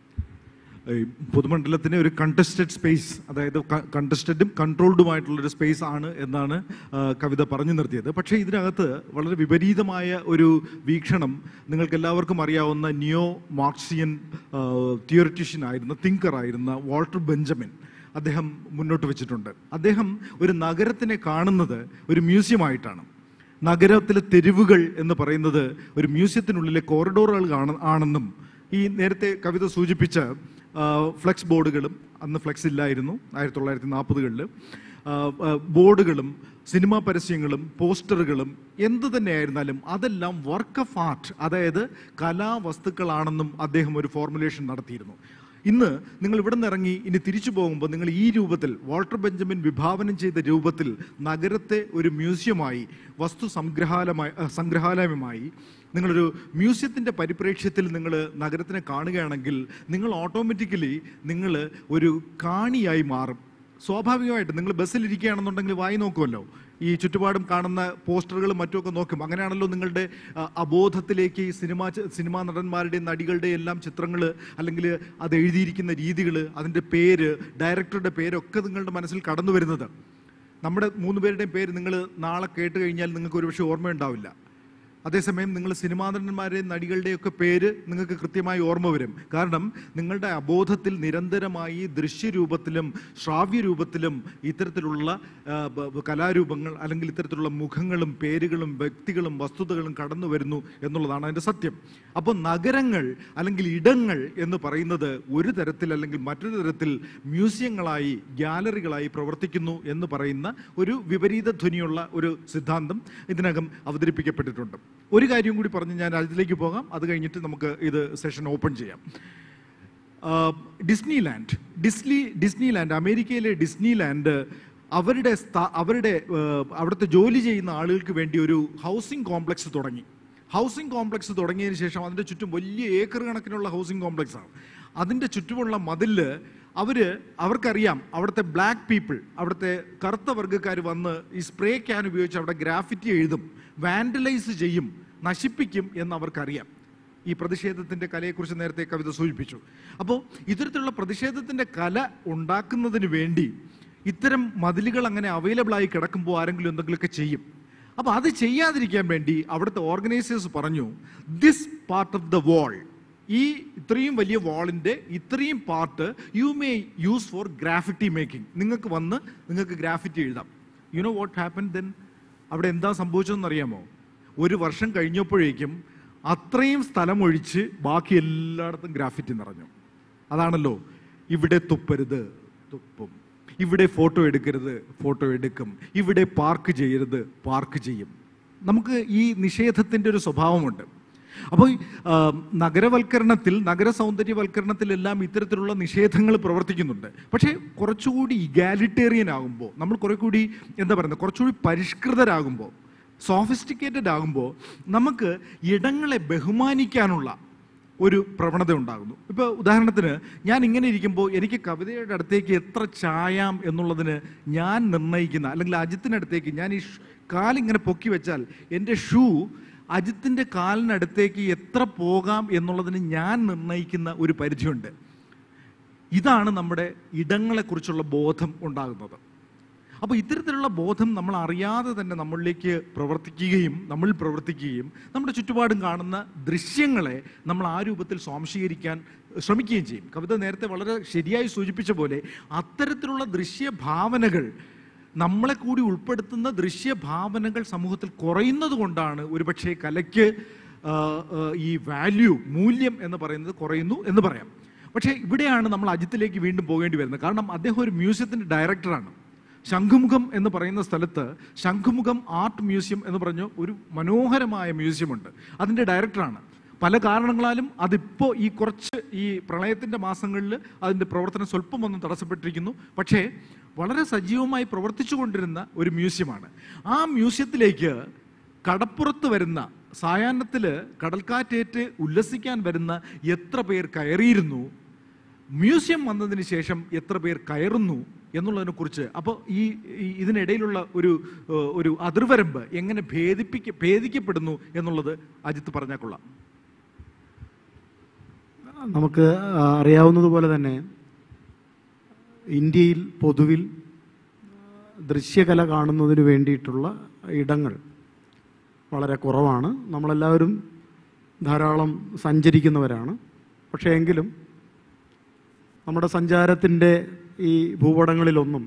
[SPEAKER 1] ഈ പൊതുമണ്ഡലത്തിന് ഒരു കണ്ടസ്റ്റഡ് സ്പേസ് അതായത് കണ്ടസ്റ്റഡും കൺട്രോൾഡുമായിട്ടുള്ള ഒരു സ്പേസ് ആണ് എന്നാണ് ആ, കവിത പറഞ്ഞു നിർത്തിയത് പക്ഷേ ഇതിനകത്ത് വളരെ വിപരീതമായ ഒരു വീക്ഷണം നിങ്ങൾക്ക് എല്ലാവർക്കും അറിയാവുന്ന നിയോ മാർക്സിയൻ തിയോറിറ്റീഷ്യൻ ആയിരുന്ന തിങ്കർ ആയിരുന്ന വാൾട്ടർ ബെഞ്ചമിൻ അദ്ദേഹം മുന്നോട്ട് വെച്ചിട്ടുണ്ട് അദ്ദേഹം ഒരു നഗരത്തിനെ കാണുന്നത് ഒരു മ്യൂസിയമായിട്ടാണ് നഗരത്തിലെ തെരുവുകൾ എന്ന് പറയുന്നത് ഒരു മ്യൂസിയത്തിനുള്ളിലെ കോറിഡോറുകൾ കാണ- ആണെന്നും ഈ നേരത്തെ കവിത സൂചിപ്പിച്ച ആ, ഫ്ലെക്സ് ബോർഡുകളും അന്ന് ഫ്ലെക്സ് ഇല്ലായിരുന്നു ആയിരത്തി തൊള്ളായിരത്തി നാൽപ്പതുകളിൽ ബോർഡുകളും സിനിമാ പരസ്യങ്ങളും പോസ്റ്ററുകളും എന്ത് തന്നെയായിരുന്നാലും അതെല്ലാം വർക്ക് ഓഫ് ആർട്ട് അതായത് കലാവസ്തുക്കളാണെന്നും അദ്ദേഹം ഒരു ഫോർമുലേഷൻ നടത്തിയിരുന്നു ഇന്ന് നിങ്ങൾ ഇവിടെ നിന്ന് ഇറങ്ങി ഇനി തിരിച്ചു പോകുമ്പോൾ നിങ്ങൾ ഈ രൂപത്തിൽ വാൾട്ടർ ബെഞ്ചമിൻ വിഭാവനം ചെയ്ത രൂപത്തിൽ നഗരത്തെ ഒരു മ്യൂസിയമായി വസ്തു സംഗ്രഹാലയമായി അഹ് സംഗ്രഹാലയമായി നിങ്ങളൊരു മ്യൂസിയത്തിൻ്റെ പരിപ്രേക്ഷ്യത്തിൽ നിങ്ങൾ നഗരത്തിനെ കാണുകയാണെങ്കിൽ നിങ്ങൾ ഓട്ടോമാറ്റിക്കലി നിങ്ങൾ ഒരു കാണിയായി മാറും സ്വാഭാവികമായിട്ട് നിങ്ങൾ ബസ്സിൽ ഇരിക്കുകയാണെന്നുണ്ടെങ്കിൽ വായി നോക്കുമല്ലോ ഈ ചുറ്റുപാടും കാണുന്ന പോസ്റ്ററുകളും മറ്റുമൊക്കെ നോക്കും അങ്ങനെയാണല്ലോ നിങ്ങളുടെ ആ, അബോധത്തിലേക്ക് ഈ സിനിമാ ച- സിനിമാ നടന്മാരുടെയും നടികളുടെയും എല്ലാം ചിത്രങ്ങൾ അല്ലെങ്കിൽ അത് എഴുതിയിരിക്കുന്ന രീതികൾ അതിൻ്റെ പേര് ഡയറക്ടറുടെ പേരൊക്കെ നിങ്ങളുടെ മനസ്സിൽ കടന്നു വരുന്നത് നമ്മുടെ മൂന്ന് പേരുടെയും പേര് നിങ്ങൾ നാളെ കേട്ട് കഴിഞ്ഞാൽ നിങ്ങൾക്ക് ഒരുപക്ഷെ ഓർമ്മയുണ്ടാവില്ല അതേസമയം നിങ്ങൾ സിനിമാ നടന്മാരുടെയും നടികളുടെയൊക്കെ പേര് നിങ്ങൾക്ക് കൃത്യമായി ഓർമ്മ വരും കാരണം നിങ്ങളുടെ അബോധത്തിൽ നിരന്തരമായി ദൃശ്യരൂപത്തിലും ശ്രാവ്യരൂപത്തിലും ഇത്തരത്തിലുള്ള ആ, ബ- ബ- കലാരൂപങ്ങൾ അല്ലെങ്കിൽ ഇത്തരത്തിലുള്ള മുഖങ്ങളും പേരുകളും വ്യക്തികളും വസ്തുതകളും കടന്നു വരുന്നു എന്നുള്ളതാണ് അതിൻ്റെ സത്യം അപ്പോൾ നഗരങ്ങൾ അല്ലെങ്കിൽ ഇടങ്ങൾ എന്ന് പറയുന്നത് ഒരു തരത്തിൽ അല്ലെങ്കിൽ മറ്റൊരു തരത്തിൽ മ്യൂസിയങ്ങളായി ഗ്യാലറികളായി പ്രവർത്തിക്കുന്നു എന്ന് പറയുന്ന ഒരു വിപരീത ധ്വനിയുള്ള ഒരു സിദ്ധാന്തം ഇതിനകം അവതരിപ്പിക്കപ്പെട്ടിട്ടുണ്ട് ഒരു കാര്യം കൂടി പറഞ്ഞ് ഞാൻ അതിലേക്ക് പോകാം അത് കഴിഞ്ഞിട്ട് നമുക്ക് ഇത് സെഷൻ ഓപ്പൺ ചെയ്യാം ആഹ് Disneyland Disney Disneyland അമേരിക്കയിലെ ഡിസ്നി ലാൻഡ് അവരുടെ സ്ഥാ- അവരുടെ ആഹ് അവിടുത്തെ ജോലി ചെയ്യുന്ന ആളുകൾക്ക് വേണ്ടി ഒരു ഹൗസിംഗ് കോംപ്ലക്സ് തുടങ്ങി ഹൗസിംഗ് കോംപ്ലക്സ് തുടങ്ങിയതിന് ശേഷം അതിൻ്റെ ചുറ്റും വലിയ ഏക്കർ കണക്കിനുള്ള ഹൗസിംഗ് കോംപ്ലക്സ് ആണ് അതിൻ്റെ ചുറ്റുമുള്ള മതില് അവര് അവർക്കറിയാം അവിടുത്തെ ബ്ലാക്ക് പീപ്പിൾ അവിടുത്തെ കറുത്ത വർഗ്ഗക്കാർ വന്ന് ഈ സ്പ്രേ ക്യാൻ ഉപയോഗിച്ച് അവിടെ ഗ്രാഫിറ്റി എഴുതും വാൻഡലൈസ് ചെയ്യും നശിപ്പിക്കും എന്ന് അവർക്കറിയാം ഈ പ്രതിഷേധത്തിന്റെ കലയെക്കുറിച്ച് നേരത്തെ കവിത സൂചിപ്പിച്ചു അപ്പോൾ ഇത്തരത്തിലുള്ള പ്രതിഷേധത്തിന്റെ കല ഉണ്ടാക്കുന്നതിന് വേണ്ടി ഇത്തരം മതിലുകൾ അങ്ങനെ അവൈലബിൾ ആയി കിടക്കുമ്പോൾ ആരെങ്കിലും എന്തെങ്കിലുമൊക്കെ ചെയ്യും അപ്പോൾ അത് ചെയ്യാതിരിക്കാൻ വേണ്ടി അവിടുത്തെ ഓർഗനൈസേഴ്സ് പറഞ്ഞു this part of the wall ഈ ഇത്രയും വലിയ വാളിൻ്റെ ഇത്രയും part you may use for graffiti making നിങ്ങൾക്ക് വന്ന് നിങ്ങൾക്ക് ഗ്രാഫിറ്റി എഴുതാം you know what happen then അവിടെ എന്താ സംഭവിച്ചതെന്ന് അറിയാമോ ഒരു വർഷം കഴിഞ്ഞപ്പോഴേക്കും അത്രയും സ്ഥലം ഒഴിച്ച് ബാക്കി എല്ലായിടത്തും ഗ്രാഫിറ്റി നിറഞ്ഞു അതാണല്ലോ ഇവിടെ തുപ്പരുത് തുപ്പും ഇവിടെ ഫോട്ടോ എടുക്കരുത് ഫോട്ടോ എടുക്കും ഇവിടെ പാർക്ക് ചെയ്യരുത് പാർക്ക് ചെയ്യും നമുക്ക് ഈ നിഷേധത്തിൻ്റെ ഒരു സ്വഭാവമുണ്ട് അപ്പോൾ ആ, നഗരവൽക്കരണത്തിൽ നഗര സൗന്ദര്യവൽക്കരണത്തിലെല്ലാം ഇത്തരത്തിലുള്ള നിഷേധങ്ങൾ പ്രവർത്തിക്കുന്നുണ്ട് പക്ഷേ കുറച്ചുകൂടി ഇഗാലിറ്റേറിയൻ ആകുമ്പോൾ നമ്മൾ കുറെ കൂടി എന്താ പറയുന്നത് കുറച്ചുകൂടി പരിഷ്കൃതരാകുമ്പോൾ സോഫിസ്റ്റിക്കേറ്റഡ് ആകുമ്പോൾ നമുക്ക് ഇടങ്ങളെ ബഹുമാനിക്കാനുള്ള ഒരു പ്രവണത ഉണ്ടാകുന്നു ഇപ്പോൾ ഉദാഹരണത്തിന് ഞാൻ ഇങ്ങനെ ഇരിക്കുമ്പോൾ എനിക്ക് കവിതയുടെ അടുത്തേക്ക് എത്ര ചായാം എന്നുള്ളതിന് ഞാൻ നിർണ്ണയിക്കുന്ന അല്ലെങ്കിൽ അജിത്തിനടുത്തേക്ക് ഞാൻ ഈ ഷ്- കാലിങ്ങനെ പൊക്കി വെച്ചാൽ എൻ്റെ ഷൂ അജിത്തിൻ്റെ കാലിനടുത്തേക്ക് എത്ര പോകാം എന്നുള്ളതിന് ഞാൻ നിർണ്ണയിക്കുന്ന ഒരു പരിധിയുണ്ട് ഇതാണ് നമ്മുടെ ഇടങ്ങളെക്കുറിച്ചുള്ള ബോധം ഉണ്ടാകുന്നത് അപ്പോൾ ഇത്തരത്തിലുള്ള ബോധം നമ്മൾ അറിയാതെ തന്നെ നമ്മളിലേക്ക് പ്രവർത്തിക്കുകയും നമ്മൾ പ്രവർത്തിക്കുകയും നമ്മുടെ ചുറ്റുപാടും കാണുന്ന ദൃശ്യങ്ങളെ നമ്മൾ ആ രൂപത്തിൽ സ്വാംശീകരിക്കാൻ ശ്രമിക്കുകയും ചെയ്യും കവിത നേരത്തെ വളരെ ശരിയായി സൂചിപ്പിച്ച പോലെ അത്തരത്തിലുള്ള ദൃശ്യഭാവനകൾ നമ്മളെ കൂടി ഉൾപ്പെടുത്തുന്ന ദൃശ്യഭാവനകൾ സമൂഹത്തിൽ കുറയുന്നത് കൊണ്ടാണ് ഒരുപക്ഷെ കലയ്ക്ക് ആ, ആ, ഈ വാല്യൂ മൂല്യം എന്ന് പറയുന്നത് കുറയുന്നു എന്ന് പറയാം പക്ഷേ ഇവിടെയാണ് നമ്മൾ അജിത്തിലേക്ക് വീണ്ടും പോകേണ്ടി വരുന്നത് കാരണം അദ്ദേഹം ഒരു മ്യൂസിയത്തിൻ്റെ ഡയറക്ടറാണ് ശംഖുമുഖം എന്ന് പറയുന്ന സ്ഥലത്ത് ശംഖുമുഖം ആർട്ട് മ്യൂസിയം എന്ന് പറഞ്ഞ ഒരു മനോഹരമായ മ്യൂസിയമുണ്ട് അതിൻ്റെ ഡയറക്ടറാണ് പല കാരണങ്ങളാലും അതിപ്പോൾ ഈ കുറച്ച് ഈ പ്രളയത്തിൻ്റെ മാസങ്ങളിൽ അതിൻ്റെ പ്രവർത്തനം സ്വല്പം ഒന്ന് തടസ്സപ്പെട്ടിരിക്കുന്നു പക്ഷേ വളരെ സജീവമായി പ്രവർത്തിച്ചു കൊണ്ടിരുന്ന ഒരു മ്യൂസിയമാണ് ആ മ്യൂസിയത്തിലേക്ക് കടപ്പുറത്ത് വരുന്ന സായാഹ്നത്തിൽ കടൽക്കാറ്റേറ്റ് ഉല്ലസിക്കാൻ വരുന്ന എത്ര പേർ കയറിയിരുന്നു മ്യൂസിയം വന്നതിന് ശേഷം എത്ര പേർ കയറുന്നു എന്നുള്ളതിനെ കുറിച്ച് അപ്പോൾ ഈ ഈ ഇതിനിടയിലുള്ള ഒരു ഏഹ്, ഒരു അതിർവരമ്പ് എങ്ങനെ ഭേദിപ്പിക്ക ഭേദിക്കപ്പെടുന്നു എന്നുള്ളത് അജിത്ത് പറഞ്ഞാൽ കൊള്ളാം
[SPEAKER 2] നമുക്ക് ആ, അറിയാവുന്നതുപോലെ തന്നെ ഇന്ത്യയിൽ പൊതുവിൽ ദൃശ്യകല കാണുന്നതിന് വേണ്ടിയിട്ടുള്ള ഇടങ്ങൾ വളരെ കുറവാണ് നമ്മളെല്ലാവരും ധാരാളം സഞ്ചരിക്കുന്നവരാണ് പക്ഷേ എങ്കിലും നമ്മുടെ സഞ്ചാരത്തിൻ്റെ ഈ ഭൂപടങ്ങളിലൊന്നും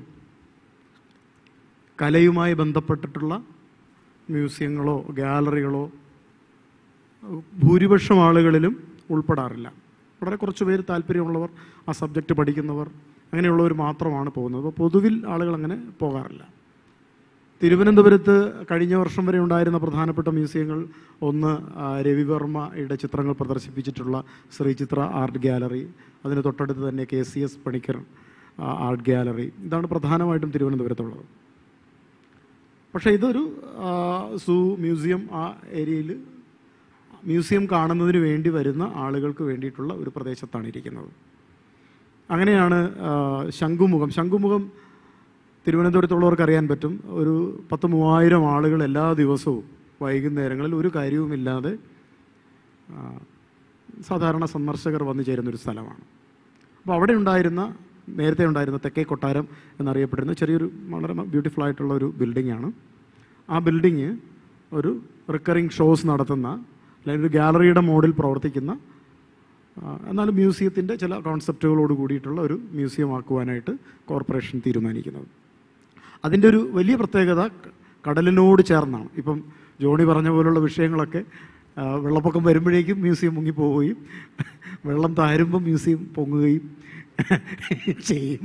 [SPEAKER 2] കലയുമായി ബന്ധപ്പെട്ടിട്ടുള്ള മ്യൂസിയങ്ങളോ ഗാലറികളോ ഭൂരിപക്ഷം ആളുകളിലും ഉൾപ്പെടാറില്ല വളരെ കുറച്ച് പേര് താല്പര്യമുള്ളവർ ആ സബ്ജക്റ്റ് പഠിക്കുന്നവർ അങ്ങനെയുള്ളവർ മാത്രമാണ് പോകുന്നത് അപ്പോൾ പൊതുവിൽ ആളുകൾ അങ്ങനെ പോകാറില്ല തിരുവനന്തപുരത്ത് കഴിഞ്ഞ വർഷം വരെ ഉണ്ടായിരുന്ന പ്രധാനപ്പെട്ട മ്യൂസിയങ്ങൾ ഒന്ന് ആ, രവിവർമ്മയുടെ ചിത്രങ്ങൾ പ്രദർശിപ്പിച്ചിട്ടുള്ള ശ്രീചിത്ര ആർട്ട് ഗാലറി അതിന് തൊട്ടടുത്ത് തന്നെ കെ സി എസ് പണിക്കർ ആ, ആർട്ട് ഗാലറി ഇതാണ് പ്രധാനമായിട്ടും തിരുവനന്തപുരത്തുള്ളത് പക്ഷേ ഇതൊരു ആ, സൂ മ്യൂസിയം ആ ഏരിയയിൽ മ്യൂസിയം കാണുന്നതിന് വേണ്ടി വരുന്ന ആളുകൾക്ക് വേണ്ടിയിട്ടുള്ള ഒരു പ്രദേശത്താണ് ഇരിക്കുന്നത് അങ്ങനെയാണ് ആ, ശംഖുമുഖം ശംഖുമുഖം തിരുവനന്തപുരത്തുള്ളവർക്ക് അറിയാൻ പറ്റും ഒരു പത്ത് മൂവായിരം ആളുകൾ എല്ലാ ദിവസവും വൈകുന്നേരങ്ങളിൽ ഒരു കാര്യവുമില്ലാതെ ആ, സാധാരണ സന്ദർശകർ വന്നു ചേരുന്ന ഒരു സ്ഥലമാണ് അപ്പോൾ അവിടെ ഉണ്ടായിരുന്ന നേരത്തെ ഉണ്ടായിരുന്ന തെക്കേ കൊട്ടാരം എന്നറിയപ്പെടുന്ന ചെറിയൊരു വളരെ ബ്യൂട്ടിഫുൾ ആയിട്ടുള്ള ഒരു ബിൽഡിംഗ് ആണ് ആ ബിൽഡിങ് ഒരു റിക്കറിങ് ഷോസ് നടത്തുന്ന അല്ലെങ്കിൽ ഒരു ഗാലറിയുടെ മോഡിൽ പ്രവർത്തിക്കുന്ന ആ, എന്നാൽ മ്യൂസിയത്തിൻ്റെ ചില കോൺസെപ്റ്റുകളോട് കൂടിയിട്ടുള്ള ഒരു മ്യൂസിയം ആക്കുവാനായിട്ട് കോർപ്പറേഷൻ തീരുമാനിക്കുന്നത് അതിൻ്റെ ഒരു വലിയ പ്രത്യേകത ക- കടലിനോട് ചേർന്നാണ് ഇപ്പം ജോണി പറഞ്ഞ പോലുള്ള വിഷയങ്ങളൊക്കെ ആ, വെള്ളപ്പൊക്കം വരുമ്പോഴേക്കും മ്യൂസിയം മുങ്ങിപ്പോവുകയും വെള്ളം താരുമ്പോൾ മ്യൂസിയം പൊങ്ങുകയും ചെയ്യും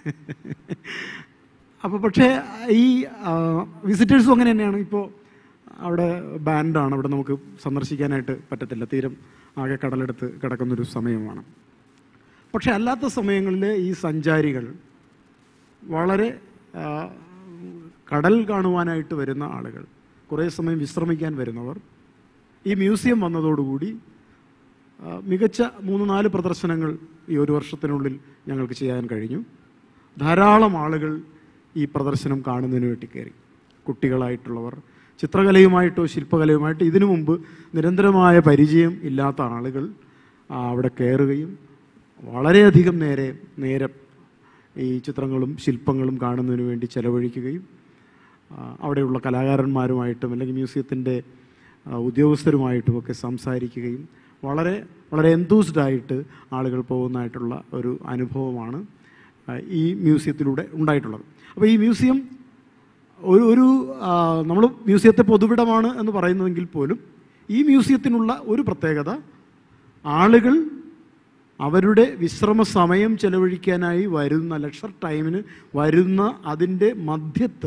[SPEAKER 2] അപ്പോൾ പക്ഷേ ഈ വിസിറ്റേഴ്സും അങ്ങനെ തന്നെയാണ് ഇപ്പോൾ അവിടെ ബാൻഡാണ് അവിടെ നമുക്ക് സന്ദർശിക്കാനായിട്ട് പറ്റത്തില്ല തീരം ആകെ കടലെടുത്ത് കിടക്കുന്നൊരു സമയമാണ് പക്ഷെ അല്ലാത്ത സമയങ്ങളിൽ ഈ സഞ്ചാരികൾ വളരെ ആ, കടൽ കാണുവാനായിട്ട് വരുന്ന ആളുകൾ കുറേ സമയം വിശ്രമിക്കാൻ വരുന്നവർ ഈ മ്യൂസിയം വന്നതോടുകൂടി ആ, മികച്ച മൂന്ന് നാല് പ്രദർശനങ്ങൾ ഈ ഒരു വർഷത്തിനുള്ളിൽ ഞങ്ങൾക്ക് ചെയ്യാൻ കഴിഞ്ഞു ധാരാളം ആളുകൾ ഈ പ്രദർശനം കാണുന്നതിന് വേണ്ടി കയറി കുട്ടികളായിട്ടുള്ളവർ ചിത്രകലയുമായിട്ടോ ശില്പകലയുമായിട്ടോ ഇതിനു മുമ്പ് നിരന്തരമായ പരിചയം ഇല്ലാത്ത ആളുകൾ ആ, അവിടെ കയറുകയും വളരെയധികം നേരെ നേരം ഈ ചിത്രങ്ങളും ശില്പങ്ങളും കാണുന്നതിന് വേണ്ടി ചെലവഴിക്കുകയും ആ, അവിടെയുള്ള കലാകാരന്മാരുമായിട്ടും അല്ലെങ്കിൽ മ്യൂസിയത്തിൻ്റെ ഉദ്യോഗസ്ഥരുമായിട്ടും ഒക്കെ സംസാരിക്കുകയും വളരെ വളരെ എന്തൂസ്ഡ് ആയിട്ട് ആളുകൾ പോകുന്നതായിട്ടുള്ള ഒരു അനുഭവമാണ് ആ, ഈ മ്യൂസിയത്തിലൂടെ ഉണ്ടായിട്ടുള്ളത് അപ്പോൾ ഈ മ്യൂസിയം ഒരു ഒരു നമ്മൾ മ്യൂസിയത്തെ പൊതുവിടമാണ് എന്ന് പറയുന്നതെങ്കിൽ പോലും ഈ മ്യൂസിയത്തിനുള്ള ഒരു പ്രത്യേകത ആളുകൾ അവരുടെ വിശ്രമ സമയം ചെലവഴിക്കാനായി വരുന്ന ലക്ഷർ ടൈമിന് വരുന്ന അതിൻ്റെ മധ്യത്ത്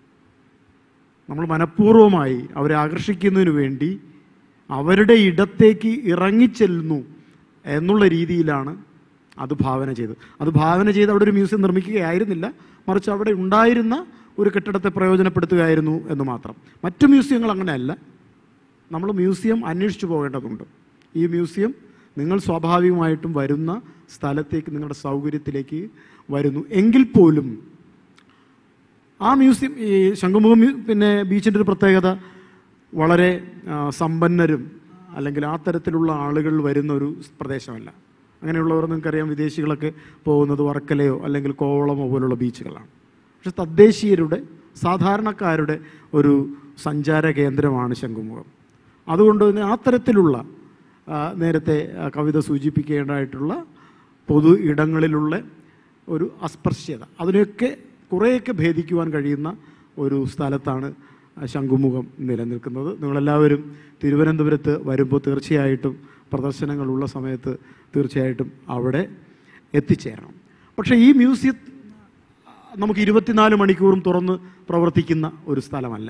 [SPEAKER 2] നമ്മൾ മനഃപൂർവ്വമായി അവരെ ആകർഷിക്കുന്നതിന് വേണ്ടി അവരുടെ ഇടത്തേക്ക് ഇറങ്ങിച്ചെല്ലുന്നു എന്നുള്ള രീതിയിലാണ് അത് ഭാവന ചെയ്തത് അത് ഭാവന ചെയ്ത് അവിടെ ഒരു മ്യൂസിയം നിർമ്മിക്കുകയായിരുന്നില്ല മറിച്ച് അവിടെ ഉണ്ടായിരുന്ന ഒരു കെട്ടിടത്തെ പ്രയോജനപ്പെടുത്തുകയായിരുന്നു എന്ന് മാത്രം മറ്റു മ്യൂസിയങ്ങൾ അങ്ങനെയല്ല നമ്മൾ മ്യൂസിയം അന്വേഷിച്ചു പോകേണ്ടതുണ്ട് ഈ മ്യൂസിയം നിങ്ങൾ സ്വാഭാവികമായിട്ടും വരുന്ന സ്ഥലത്തേക്ക് നിങ്ങളുടെ സൗകര്യത്തിലേക്ക് വരുന്നു എങ്കിൽ പോലും ആ മ്യൂസിയം ഈ ശംഖുമുഖം മ്യൂ- പിന്നെ ബീച്ചിൻ്റെ ഒരു പ്രത്യേകത വളരെ ആ, സമ്പന്നരും അല്ലെങ്കിൽ ആ തരത്തിലുള്ള ആളുകൾ വരുന്ന ഒരു പ്രദേശമല്ല അങ്ങനെയുള്ളവർ നിങ്ങൾക്കറിയാം വിദേശികളൊക്കെ പോകുന്നത് വർക്കലയോ അല്ലെങ്കിൽ കോവളമോ പോലുള്ള ബീച്ചുകളാണ് പക്ഷെ തദ്ദേശീയരുടെ സാധാരണക്കാരുടെ ഒരു സഞ്ചാര കേന്ദ്രമാണ് ശംഖുമുഖം അതുകൊണ്ട് തന്നെ ആ തരത്തിലുള്ള ആ, നേരത്തെ ആ, കവിത സൂചിപ്പിക്കേണ്ടതായിട്ടുള്ള പൊതു ഇടങ്ങളിലുള്ള ഒരു അസ്പർശ്യത അതിനെയൊക്കെ കുറേയൊക്കെ ഭേദിക്കുവാൻ കഴിയുന്ന ഒരു സ്ഥലത്താണ് ശംഖുമുഖം നിലനിൽക്കുന്നത് നിങ്ങളെല്ലാവരും തിരുവനന്തപുരത്ത് വരുമ്പോൾ തീർച്ചയായിട്ടും പ്രദർശനങ്ങളുള്ള സമയത്ത് തീർച്ചയായിട്ടും അവിടെ എത്തിച്ചേരണം പക്ഷേ ഈ മ്യൂസിയം നമുക്ക് ഇരുപത്തിനാല് മണിക്കൂറും തുറന്ന് പ്രവർത്തിക്കുന്ന ഒരു സ്ഥലമല്ല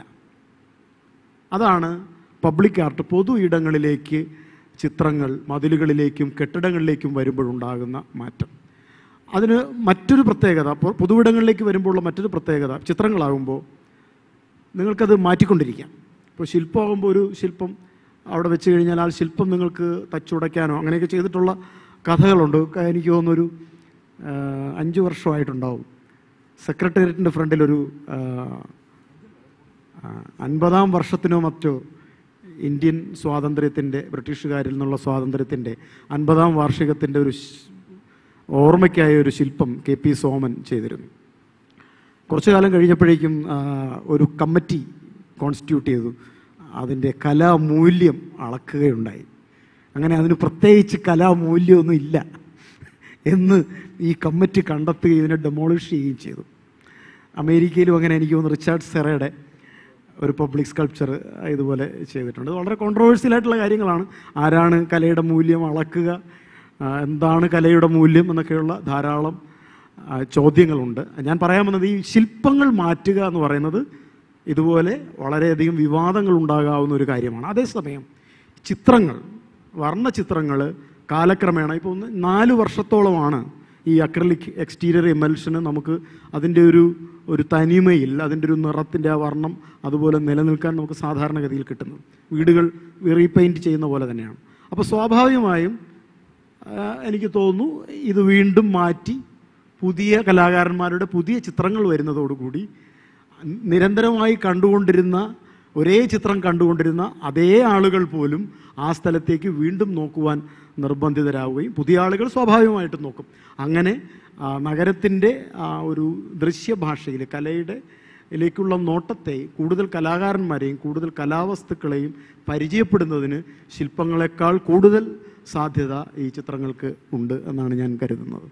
[SPEAKER 2] അതാണ് പബ്ലിക് ആർട്ട് പൊതു ഇടങ്ങളിലേക്ക് ചിത്രങ്ങൾ മതിലുകളിലേക്കും കെട്ടിടങ്ങളിലേക്കും വരുമ്പോഴുണ്ടാകുന്ന മാറ്റം അതിന് മറ്റൊരു പ്രത്യേകത പൊ- പൊതുവിടങ്ങളിലേക്ക് വരുമ്പോഴുള്ള മറ്റൊരു പ്രത്യേകത ചിത്രങ്ങളാകുമ്പോൾ നിങ്ങൾക്കത് മാറ്റിക്കൊണ്ടിരിക്കാം ഇപ്പോൾ ശില്പമാകുമ്പോൾ ഒരു ശില്പം അവിടെ വെച്ച് കഴിഞ്ഞാൽ ആ ശില്പം നിങ്ങൾക്ക് തച്ചുടയ്ക്കാനോ അങ്ങനെയൊക്കെ ചെയ്തിട്ടുള്ള കഥകളുണ്ട് ക- എനിക്ക് തോന്നുന്നൊരു ആ, അഞ്ച് വർഷമായിട്ടുണ്ടാവും സെക്രട്ടേറിയറ്റിൻ്റെ ഫ്രണ്ടിലൊരു ആ, ആ, അൻപതാം വർഷത്തിനോ മറ്റോ ഇന്ത്യൻ സ്വാതന്ത്ര്യത്തിൻ്റെ ബ്രിട്ടീഷുകാരിൽ നിന്നുള്ള സ്വാതന്ത്ര്യത്തിൻ്റെ അൻപതാം വാർഷികത്തിൻ്റെ ഒരു ശ്- ഓർമ്മയ്ക്കായ ഒരു ശില്പം കെ പി സോമൻ ചെയ്തിരുന്നു കുറച്ചു കാലം കഴിഞ്ഞപ്പോഴേക്കും ആ, ഒരു കമ്മിറ്റി കോൺസ്റ്റിറ്റ്യൂട്ട് ചെയ്തു അതിൻ്റെ കലാമൂല്യം അളക്കുകയുണ്ടായി അങ്ങനെ അതിന് പ്രത്യേകിച്ച് കലാമൂല്യമൊന്നും ഇല്ല എന്ന് ഈ കമ്മിറ്റി കണ്ടെത്തുകയും ഇതിനെ ഡെമോളിഷ് ചെയ്യുകയും ചെയ്തു അമേരിക്കയിലും അങ്ങനെ എനിക്ക് തോന്നുന്നു റിച്ചാർഡ് സെറയുടെ ഒരു പബ്ലിക് സ്കൾപ്ചർ ഇതുപോലെ ചെയ്തിട്ടുണ്ട് ഇത് വളരെ കോൺട്രവേഴ്സ്യൽ ആയിട്ടുള്ള കാര്യങ്ങളാണ് ആരാണ് കലയുടെ മൂല്യം അളക്കുക ആ, എന്താണ് കലയുടെ മൂല്യം എന്നൊക്കെയുള്ള ധാരാളം ആ, ചോദ്യങ്ങളുണ്ട് ഞാൻ പറയാൻ വന്നത് ഈ ശില്പങ്ങൾ മാറ്റുക എന്ന് പറയുന്നത് ഇതുപോലെ വളരെയധികം വിവാദങ്ങൾ ഉണ്ടാകാവുന്ന ഒരു കാര്യമാണ് അതേസമയം ചിത്രങ്ങൾ വർണ്ണചിത്രങ്ങൾ കാലക്രമേണ ഇപ്പോൾ ഒന്ന് നാല് വർഷത്തോളമാണ് ഈ അക്രലിക് എക്സ്റ്റീരിയർ എമൽഷന് നമുക്ക് അതിൻ്റെ ഒരു ഒരു തനിമയിൽ അതിൻ്റെ ഒരു നിറത്തിൻ്റെ ആ വർണ്ണം അതുപോലെ നിലനിൽക്കാൻ നമുക്ക് സാധാരണഗതിയിൽ കിട്ടുന്നത് വീടുകൾ റീപെയിൻറ്റ് ചെയ്യുന്ന പോലെ തന്നെയാണ് അപ്പോൾ സ്വാഭാവികമായും ആ, എനിക്ക് തോന്നുന്നു ഇത് വീണ്ടും മാറ്റി പുതിയ കലാകാരന്മാരുടെ പുതിയ ചിത്രങ്ങൾ വരുന്നതോടുകൂടി നിരന്തരമായി കണ്ടുകൊണ്ടിരുന്ന ഒരേ ചിത്രം കണ്ടുകൊണ്ടിരുന്ന അതേ ആളുകൾ പോലും ആ സ്ഥലത്തേക്ക് വീണ്ടും നോക്കുവാൻ നിർബന്ധിതരാവുകയും പുതിയ ആളുകൾ സ്വാഭാവികമായിട്ടും നോക്കും അങ്ങനെ ആ, നഗരത്തിൻ്റെ ആ ഒരു ദൃശ്യഭാഷയിൽ കലയുടെ ലേക്കുള്ള നോട്ടത്തെ കൂടുതൽ കലാകാരന്മാരെയും കൂടുതൽ കലാവസ്തുക്കളെയും പരിചയപ്പെടുന്നതിന് ശില്പങ്ങളെക്കാൾ കൂടുതൽ സാധ്യത ഈ ചിത്രങ്ങൾക്ക് ഉണ്ട് എന്നാണ് ഞാൻ കരുതുന്നത്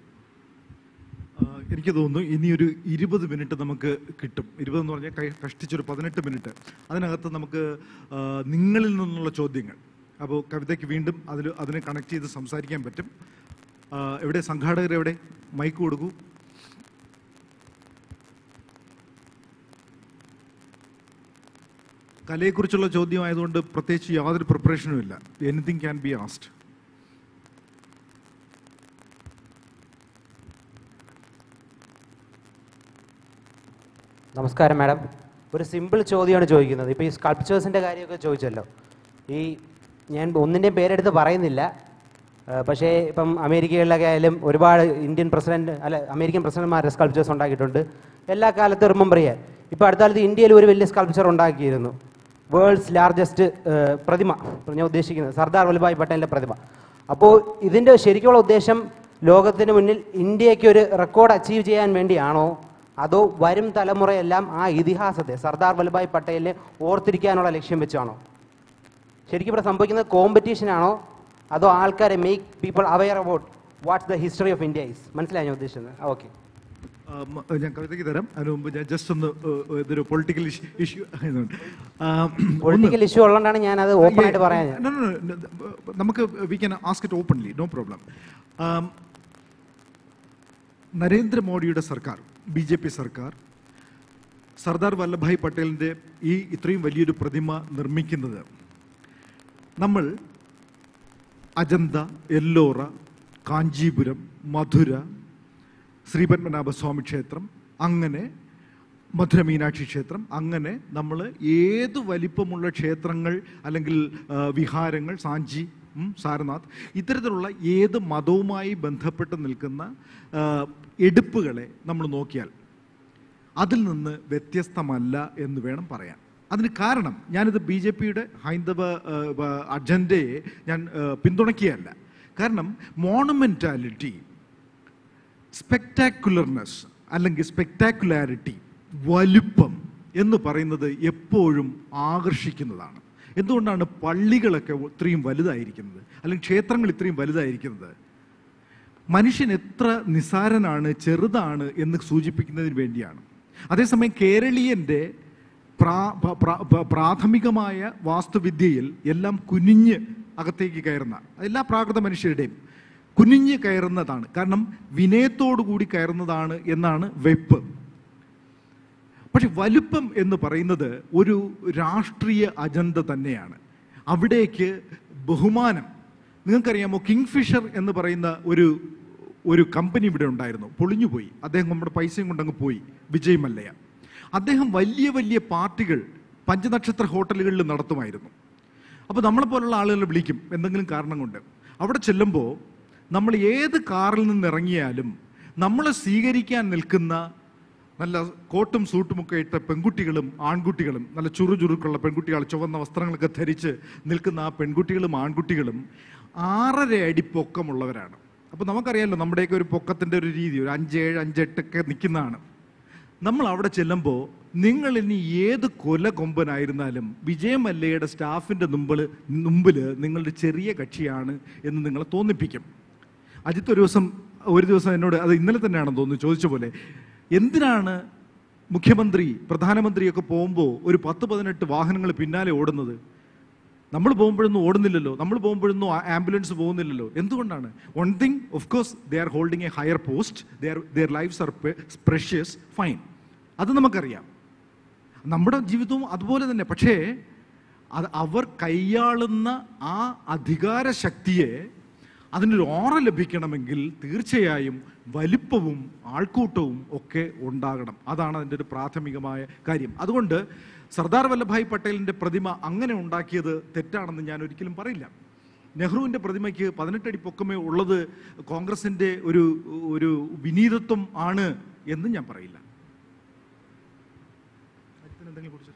[SPEAKER 1] ആ, എനിക്ക് തോന്നുന്നു ഇനിയൊരു ഇരുപത് മിനിറ്റ് നമുക്ക് കിട്ടും ഇരുപത് എന്ന് പറഞ്ഞാൽ കൈ- കഷ്ടിച്ചൊരു പതിനെട്ട് മിനിറ്റ് അതിനകത്ത് നമുക്ക് ആ, നിങ്ങളിൽ നിന്നുള്ള ചോദ്യങ്ങൾ അപ്പോൾ കവിതയ്ക്ക് വീണ്ടും അതിൽ അതിനെ കണക്ട് ചെയ്ത് സംസാരിക്കാൻ പറ്റും ആ, എവിടെ സംഘാടകർ എവിടെ മൈക്ക് കൊടുക്കൂ കലയെക്കുറിച്ചുള്ള ചോദ്യമായതുകൊണ്ട് പ്രത്യേകിച്ച് യാതൊരു പ്രിപ്പറേഷനും ഇല്ല എനിത്തിങ് ക്യാൻ ബി ആസ്റ്റ്
[SPEAKER 4] നമസ്കാരം മാഡം ഒരു സിമ്പിൾ ചോദ്യമാണ് ചോദിക്കുന്നത് ഇപ്പോൾ ഈ സ്കൾപ്ചേഴ്സിൻ്റെ കാര്യമൊക്കെ ചോദിച്ചല്ലോ ഈ ഞാൻ ഒന്നിൻ്റെയും പേരെടുത്ത് പറയുന്നില്ല ആ, പക്ഷേ ഇപ്പം അമേരിക്കയിലൊക്കെ ആയാലും ഒരുപാട് ഇന്ത്യൻ പ്രസിഡന്റ് അല്ല അമേരിക്കൻ പ്രസിഡന്റ്മാരുടെ സ്കൾപ്ചേഴ്സ് ഉണ്ടാക്കിയിട്ടുണ്ട് എല്ലാ കാലത്തും റിമെമ്പർ ചെയ്യാൻ ഇപ്പോൾ അടുത്ത കാലത്ത് ഇന്ത്യയിൽ ഒരു വലിയ സ്കൾപ്ചർ ഉണ്ടാക്കിയിരുന്നു വേൾഡ്സ് ലാർജസ്റ്റ് പ്രതിമ ഞാൻ ഉദ്ദേശിക്കുന്നത് സർദാർ വല്ലഭായ് പട്ടേലിൻ്റെ പ്രതിമ അപ്പോൾ ഇതിൻ്റെ ശരിക്കുള്ള ഉദ്ദേശം ലോകത്തിന് മുന്നിൽ ഇന്ത്യയ്ക്ക് ഒരു റെക്കോർഡ് അച്ചീവ് ചെയ്യാൻ വേണ്ടിയാണോ അതോ വരും തലമുറയെല്ലാം ആ ഇതിഹാസത്തെ സർദാർ വല്ലഭായ് പട്ടേലിനെ ഓർത്തിരിക്കാനുള്ള ലക്ഷ്യം വെച്ചാണോ ശരിക്കും ഇവിടെ സംഭവിക്കുന്നത് കോമ്പറ്റീഷൻ ആണോ അതോ ആൾക്കാരെ make people aware about what's the history of India is മനസ്സിലായോ ഞാൻ ഉദ്ദേശിച്ചത് ഓക്കെ
[SPEAKER 1] ആ, മ- ഞാൻ കവിതയ്ക്ക് തരാം അതിന് മുമ്പ് ഞാൻ ജസ്റ്റ് ഒന്ന് ഏഹ്, ഇതൊരു പൊളിറ്റിക്കൽ ഇഷ്യൂ
[SPEAKER 4] പൊളിറ്റിക്കൽ ഇഷ്യൂ ഉള്ളതുകൊണ്ടാണ് ഞാൻ അത് ഓപ്പൺ ആയിട്ട് പറയാൻ
[SPEAKER 1] നമുക്ക് we can ask it openly no problem നരേന്ദ്രമോദിയുടെ സർക്കാർ ബി ജെ പി സർക്കാർ സർദാർ വല്ലഭായ് പട്ടേലിൻ്റെ ഈ ഇത്രയും വലിയൊരു പ്രതിമ നിർമ്മിക്കുന്നത് നമ്മൾ അജന്ത എല്ലോറ കാഞ്ചീപുരം മധുര ശ്രീപത്മനാഭസ്വാമി ക്ഷേത്രം അങ്ങനെ മധുര മീനാക്ഷി ക്ഷേത്രം അങ്ങനെ നമ്മൾ ഏത് വലിപ്പമുള്ള ക്ഷേത്രങ്ങൾ അല്ലെങ്കിൽ ആ, വിഹാരങ്ങൾ സാഞ്ചി ഉം, സാരനാഥ് ഇത്തരത്തിലുള്ള ഏത് മതവുമായി ബന്ധപ്പെട്ട് നിൽക്കുന്ന ആ, എടുപ്പുകളെ നമ്മൾ നോക്കിയാൽ അതിൽ നിന്ന് വ്യത്യസ്തമല്ല എന്ന് വേണം പറയാൻ അതിന് കാരണം ഞാനിത് ബി ജെ പിയുടെ ഹൈന്ദവ ആ, വ- അജണ്ടയെ ഞാൻ ആ, പിന്തുണയ്ക്കുകയല്ല കാരണം മോണമെൻറ്റാലിറ്റി സ്പെക്ടാക്കുലർനെസ് അല്ലെങ്കിൽ സ്പെക്ടാക്കുലാരിറ്റി വലുപ്പം എന്ന് പറയുന്നത് എപ്പോഴും ആകർഷിക്കുന്നതാണ് എന്തുകൊണ്ടാണ് പള്ളികളൊക്കെ ഇത്രയും വലുതായിരിക്കുന്നത് അല്ലെങ്കിൽ ക്ഷേത്രങ്ങൾ ഇത്രയും വലുതായിരിക്കുന്നത് മനുഷ്യൻ എത്ര നിസാരനാണ് ചെറുതാണ് എന്ന് സൂചിപ്പിക്കുന്നതിന് വേണ്ടിയാണ് അതേസമയം കേരളീയൻ്റെ പ്രാ പ- പ്ര- പ- പ്രാഥമികമായ വാസ്തുവിദ്യയിൽ എല്ലാം കുനിഞ്ഞ് അകത്തേക്ക് കയറുന്ന എല്ലാ പ്രാകൃത മനുഷ്യരുടെയും കുനിഞ്ഞ് കയറുന്നതാണ് കാരണം വിനയത്തോടു കൂടി കയറുന്നതാണ് എന്നാണ് വെപ്പ് പക്ഷെ വലുപ്പം എന്ന് പറയുന്നത് ഒരു രാഷ്ട്രീയ അജണ്ട തന്നെയാണ് അവിടേക്ക് ബഹുമാനം നിങ്ങൾക്കറിയാമോ കിങ്ഫിഷർ എന്ന് പറയുന്ന ഒരു ഒരു കമ്പനി ഇവിടെ ഉണ്ടായിരുന്നു പൊളിഞ്ഞുപോയി അദ്ദേഹം നമ്മുടെ പൈസയും കൊണ്ടങ്ങ് പോയി വിജയ് മല്ലയ അദ്ദേഹം വലിയ വലിയ പാർട്ടികൾ പഞ്ചനക്ഷത്ര ഹോട്ടലുകളിൽ നടത്തുമായിരുന്നു അപ്പോൾ നമ്മളെ പോലുള്ള ആളുകൾ വിളിക്കും എന്തെങ്കിലും കാരണം കൊണ്ട് അവിടെ ചെല്ലുമ്പോൾ നമ്മൾ ഏത് കാറിൽ നിന്ന് ഇറങ്ങിയാലും നമ്മളെ സ്വീകരിക്കാൻ നിൽക്കുന്ന നല്ല കോട്ടും സൂട്ടും ഒക്കെ ഇട്ട പെൺകുട്ടികളും ആൺകുട്ടികളും നല്ല ചുറു ചുറുക്കുള്ള പെൺകുട്ടികൾ ചുവന്ന വസ്ത്രങ്ങളൊക്കെ ധരിച്ച് നിൽക്കുന്ന ആ പെൺകുട്ടികളും ആൺകുട്ടികളും ആറര അടി പൊക്കമുള്ളവരാണ് അപ്പോൾ നമുക്കറിയാമല്ലോ നമ്മുടെയൊക്കെ ഒരു പൊക്കത്തിൻ്റെ ഒരു രീതി ഒരു അഞ്ചേഴ് അഞ്ചെട്ടൊക്കെ നിൽക്കുന്നതാണ് നമ്മൾ അവിടെ ചെല്ലുമ്പോൾ നിങ്ങൾ ഇനി ഏത് കൊല കൊമ്പനായിരുന്നാലും വിജയമല്ലയുടെ സ്റ്റാഫിൻ്റെ മുമ്പിൽ മുമ്പിൽ നിങ്ങളുടെ ചെറിയ കക്ഷിയാണ് എന്ന് നിങ്ങളെ തോന്നിപ്പിക്കും അജിത്ത് ഒരു ദിവസം ഒരു ദിവസം എന്നോട് അത് ഇന്നലെ തന്നെയാണെന്ന് തോന്നുന്നു ചോദിച്ച പോലെ എന്തിനാണ് മുഖ്യമന്ത്രി പ്രധാനമന്ത്രിയൊക്കെ പോകുമ്പോൾ ഒരു പത്ത് പതിനെട്ട് വാഹനങ്ങൾ പിന്നാലെ ഓടുന്നത് നമ്മൾ പോകുമ്പോഴൊന്നും ഓടുന്നില്ലല്ലോ നമ്മൾ പോകുമ്പോഴൊന്നും ആ- ആംബുലൻസ് പോകുന്നില്ലല്ലോ എന്തുകൊണ്ടാണ് one thing of course they are holding a higher post their their lives are precious fine അത് നമുക്കറിയാം നമ്മുടെ ജീവിതവും അതുപോലെ തന്നെ പക്ഷേ അത് അവർ കൈയാളുന്ന ആ അധികാര ശക്തിയെ അതിനൊരു ഓറ ലഭിക്കണമെങ്കിൽ തീർച്ചയായും വലിപ്പവും ആൾക്കൂട്ടവും ഒക്കെ ഉണ്ടാകണം അതാണ് അതിൻ്റെ ഒരു പ്രാഥമികമായ കാര്യം അതുകൊണ്ട് സർദാർ വല്ലഭായ് പട്ടേലിൻ്റെ പ്രതിമ അങ്ങനെ ഉണ്ടാക്കിയത് തെറ്റാണെന്ന് ഞാൻ ഒരിക്കലും പറയില്ല നെഹ്റുവിൻ്റെ പ്രതിമയ്ക്ക് പതിനെട്ടടി പൊക്കമേ ഉള്ളത് കോൺഗ്രസിൻ്റെ ഒരു ഒരു വിനീതത്വം ആണ് എന്ന് ഞാൻ പറയില്ല അജിത്തിന് എന്തെങ്കിലും കുറിച്ച്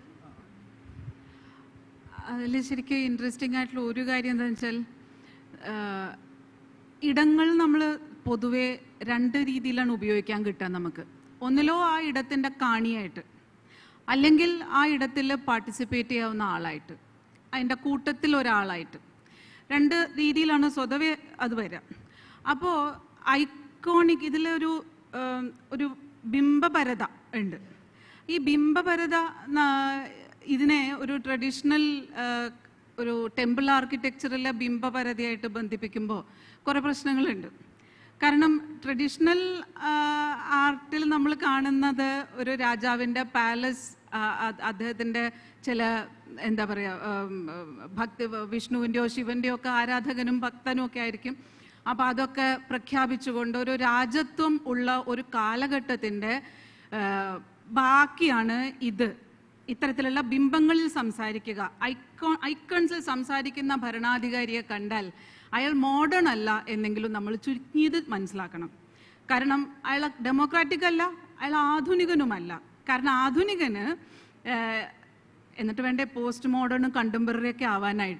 [SPEAKER 3] അതിൽ ശരിക്കും ഇൻട്രസ്റ്റിംഗ് ആയിട്ടുള്ള ഒരു കാര്യം എന്താണെന്ന് വെച്ചാൽ ആഹ്, ഇടങ്ങൾ നമ്മൾ പൊതുവെ രണ്ട് രീതിയിലാണ് ഉപയോഗിക്കാൻ കിട്ടുക നമുക്ക് ഒന്നിലോ ആ ഇടത്തിൻ്റെ കാണിയായിട്ട് അല്ലെങ്കിൽ ആ ഇടത്തിൽ പാർട്ടിസിപ്പേറ്റ് ചെയ്യാവുന്ന ആളായിട്ട് അതിൻ്റെ കൂട്ടത്തിൽ ഒരാളായിട്ട് രണ്ട് രീതിയിലാണ് സ്വതവേ അത് വരിക അപ്പോൾ ഐക്കോണിക് ഇതിലൊരു ആം, ഒരു ബിംബപരത ഉണ്ട് ഈ ബിംബപരത ന- ഇതിനെ ഒരു ട്രഡീഷണൽ ഒരു ടെമ്പിൾ ആർക്കിടെക്ചറിലെ ബിംബപരതയായിട്ട് ബന്ധിപ്പിക്കുമ്പോൾ കുറേ പ്രശ്നങ്ങളുണ്ട് കാരണം ട്രഡീഷണൽ ആർട്ടിൽ നമ്മൾ കാണുന്നത് ഒരു രാജാവിൻ്റെ പാലസ് അദ്ദേഹത്തിൻ്റെ ചില എന്താ പറയുക ഭക്തി വിഷ്ണുവിൻ്റെയോ ശിവൻ്റെയോ ഒക്കെ ആരാധകനും ഭക്തനും ഒക്കെ ആയിരിക്കും അപ്പോൾ അതൊക്കെ പ്രഖ്യാപിച്ചുകൊണ്ട് ഒരു രാജത്വം ഉള്ള ഒരു കാലഘട്ടത്തിൻ്റെ ബാക്കിയാണ് ഇത് ഇത്തരത്തിലുള്ള ബിംബങ്ങളിൽ സംസാരിക്കുക ഐക്കോ ഐക്കൺസിൽ സംസാരിക്കുന്ന ഭരണാധികാരിയെ കണ്ടാൽ അയാൾ മോഡേൺ അല്ല എന്നെങ്കിലും നമ്മൾ ചുരുങ്ങിയത് മനസ്സിലാക്കണം കാരണം അയാൾ ഡെമോക്രാറ്റിക് അല്ല അയാൾ ആധുനികനുമല്ല കാരണം ആധുനികന് ഏഹ്, എന്നിട്ട് വേണ്ടേ പോസ്റ്റ് മോഡേണും കണ്ടംപററി ഒക്കെ ആവാനായിട്ട്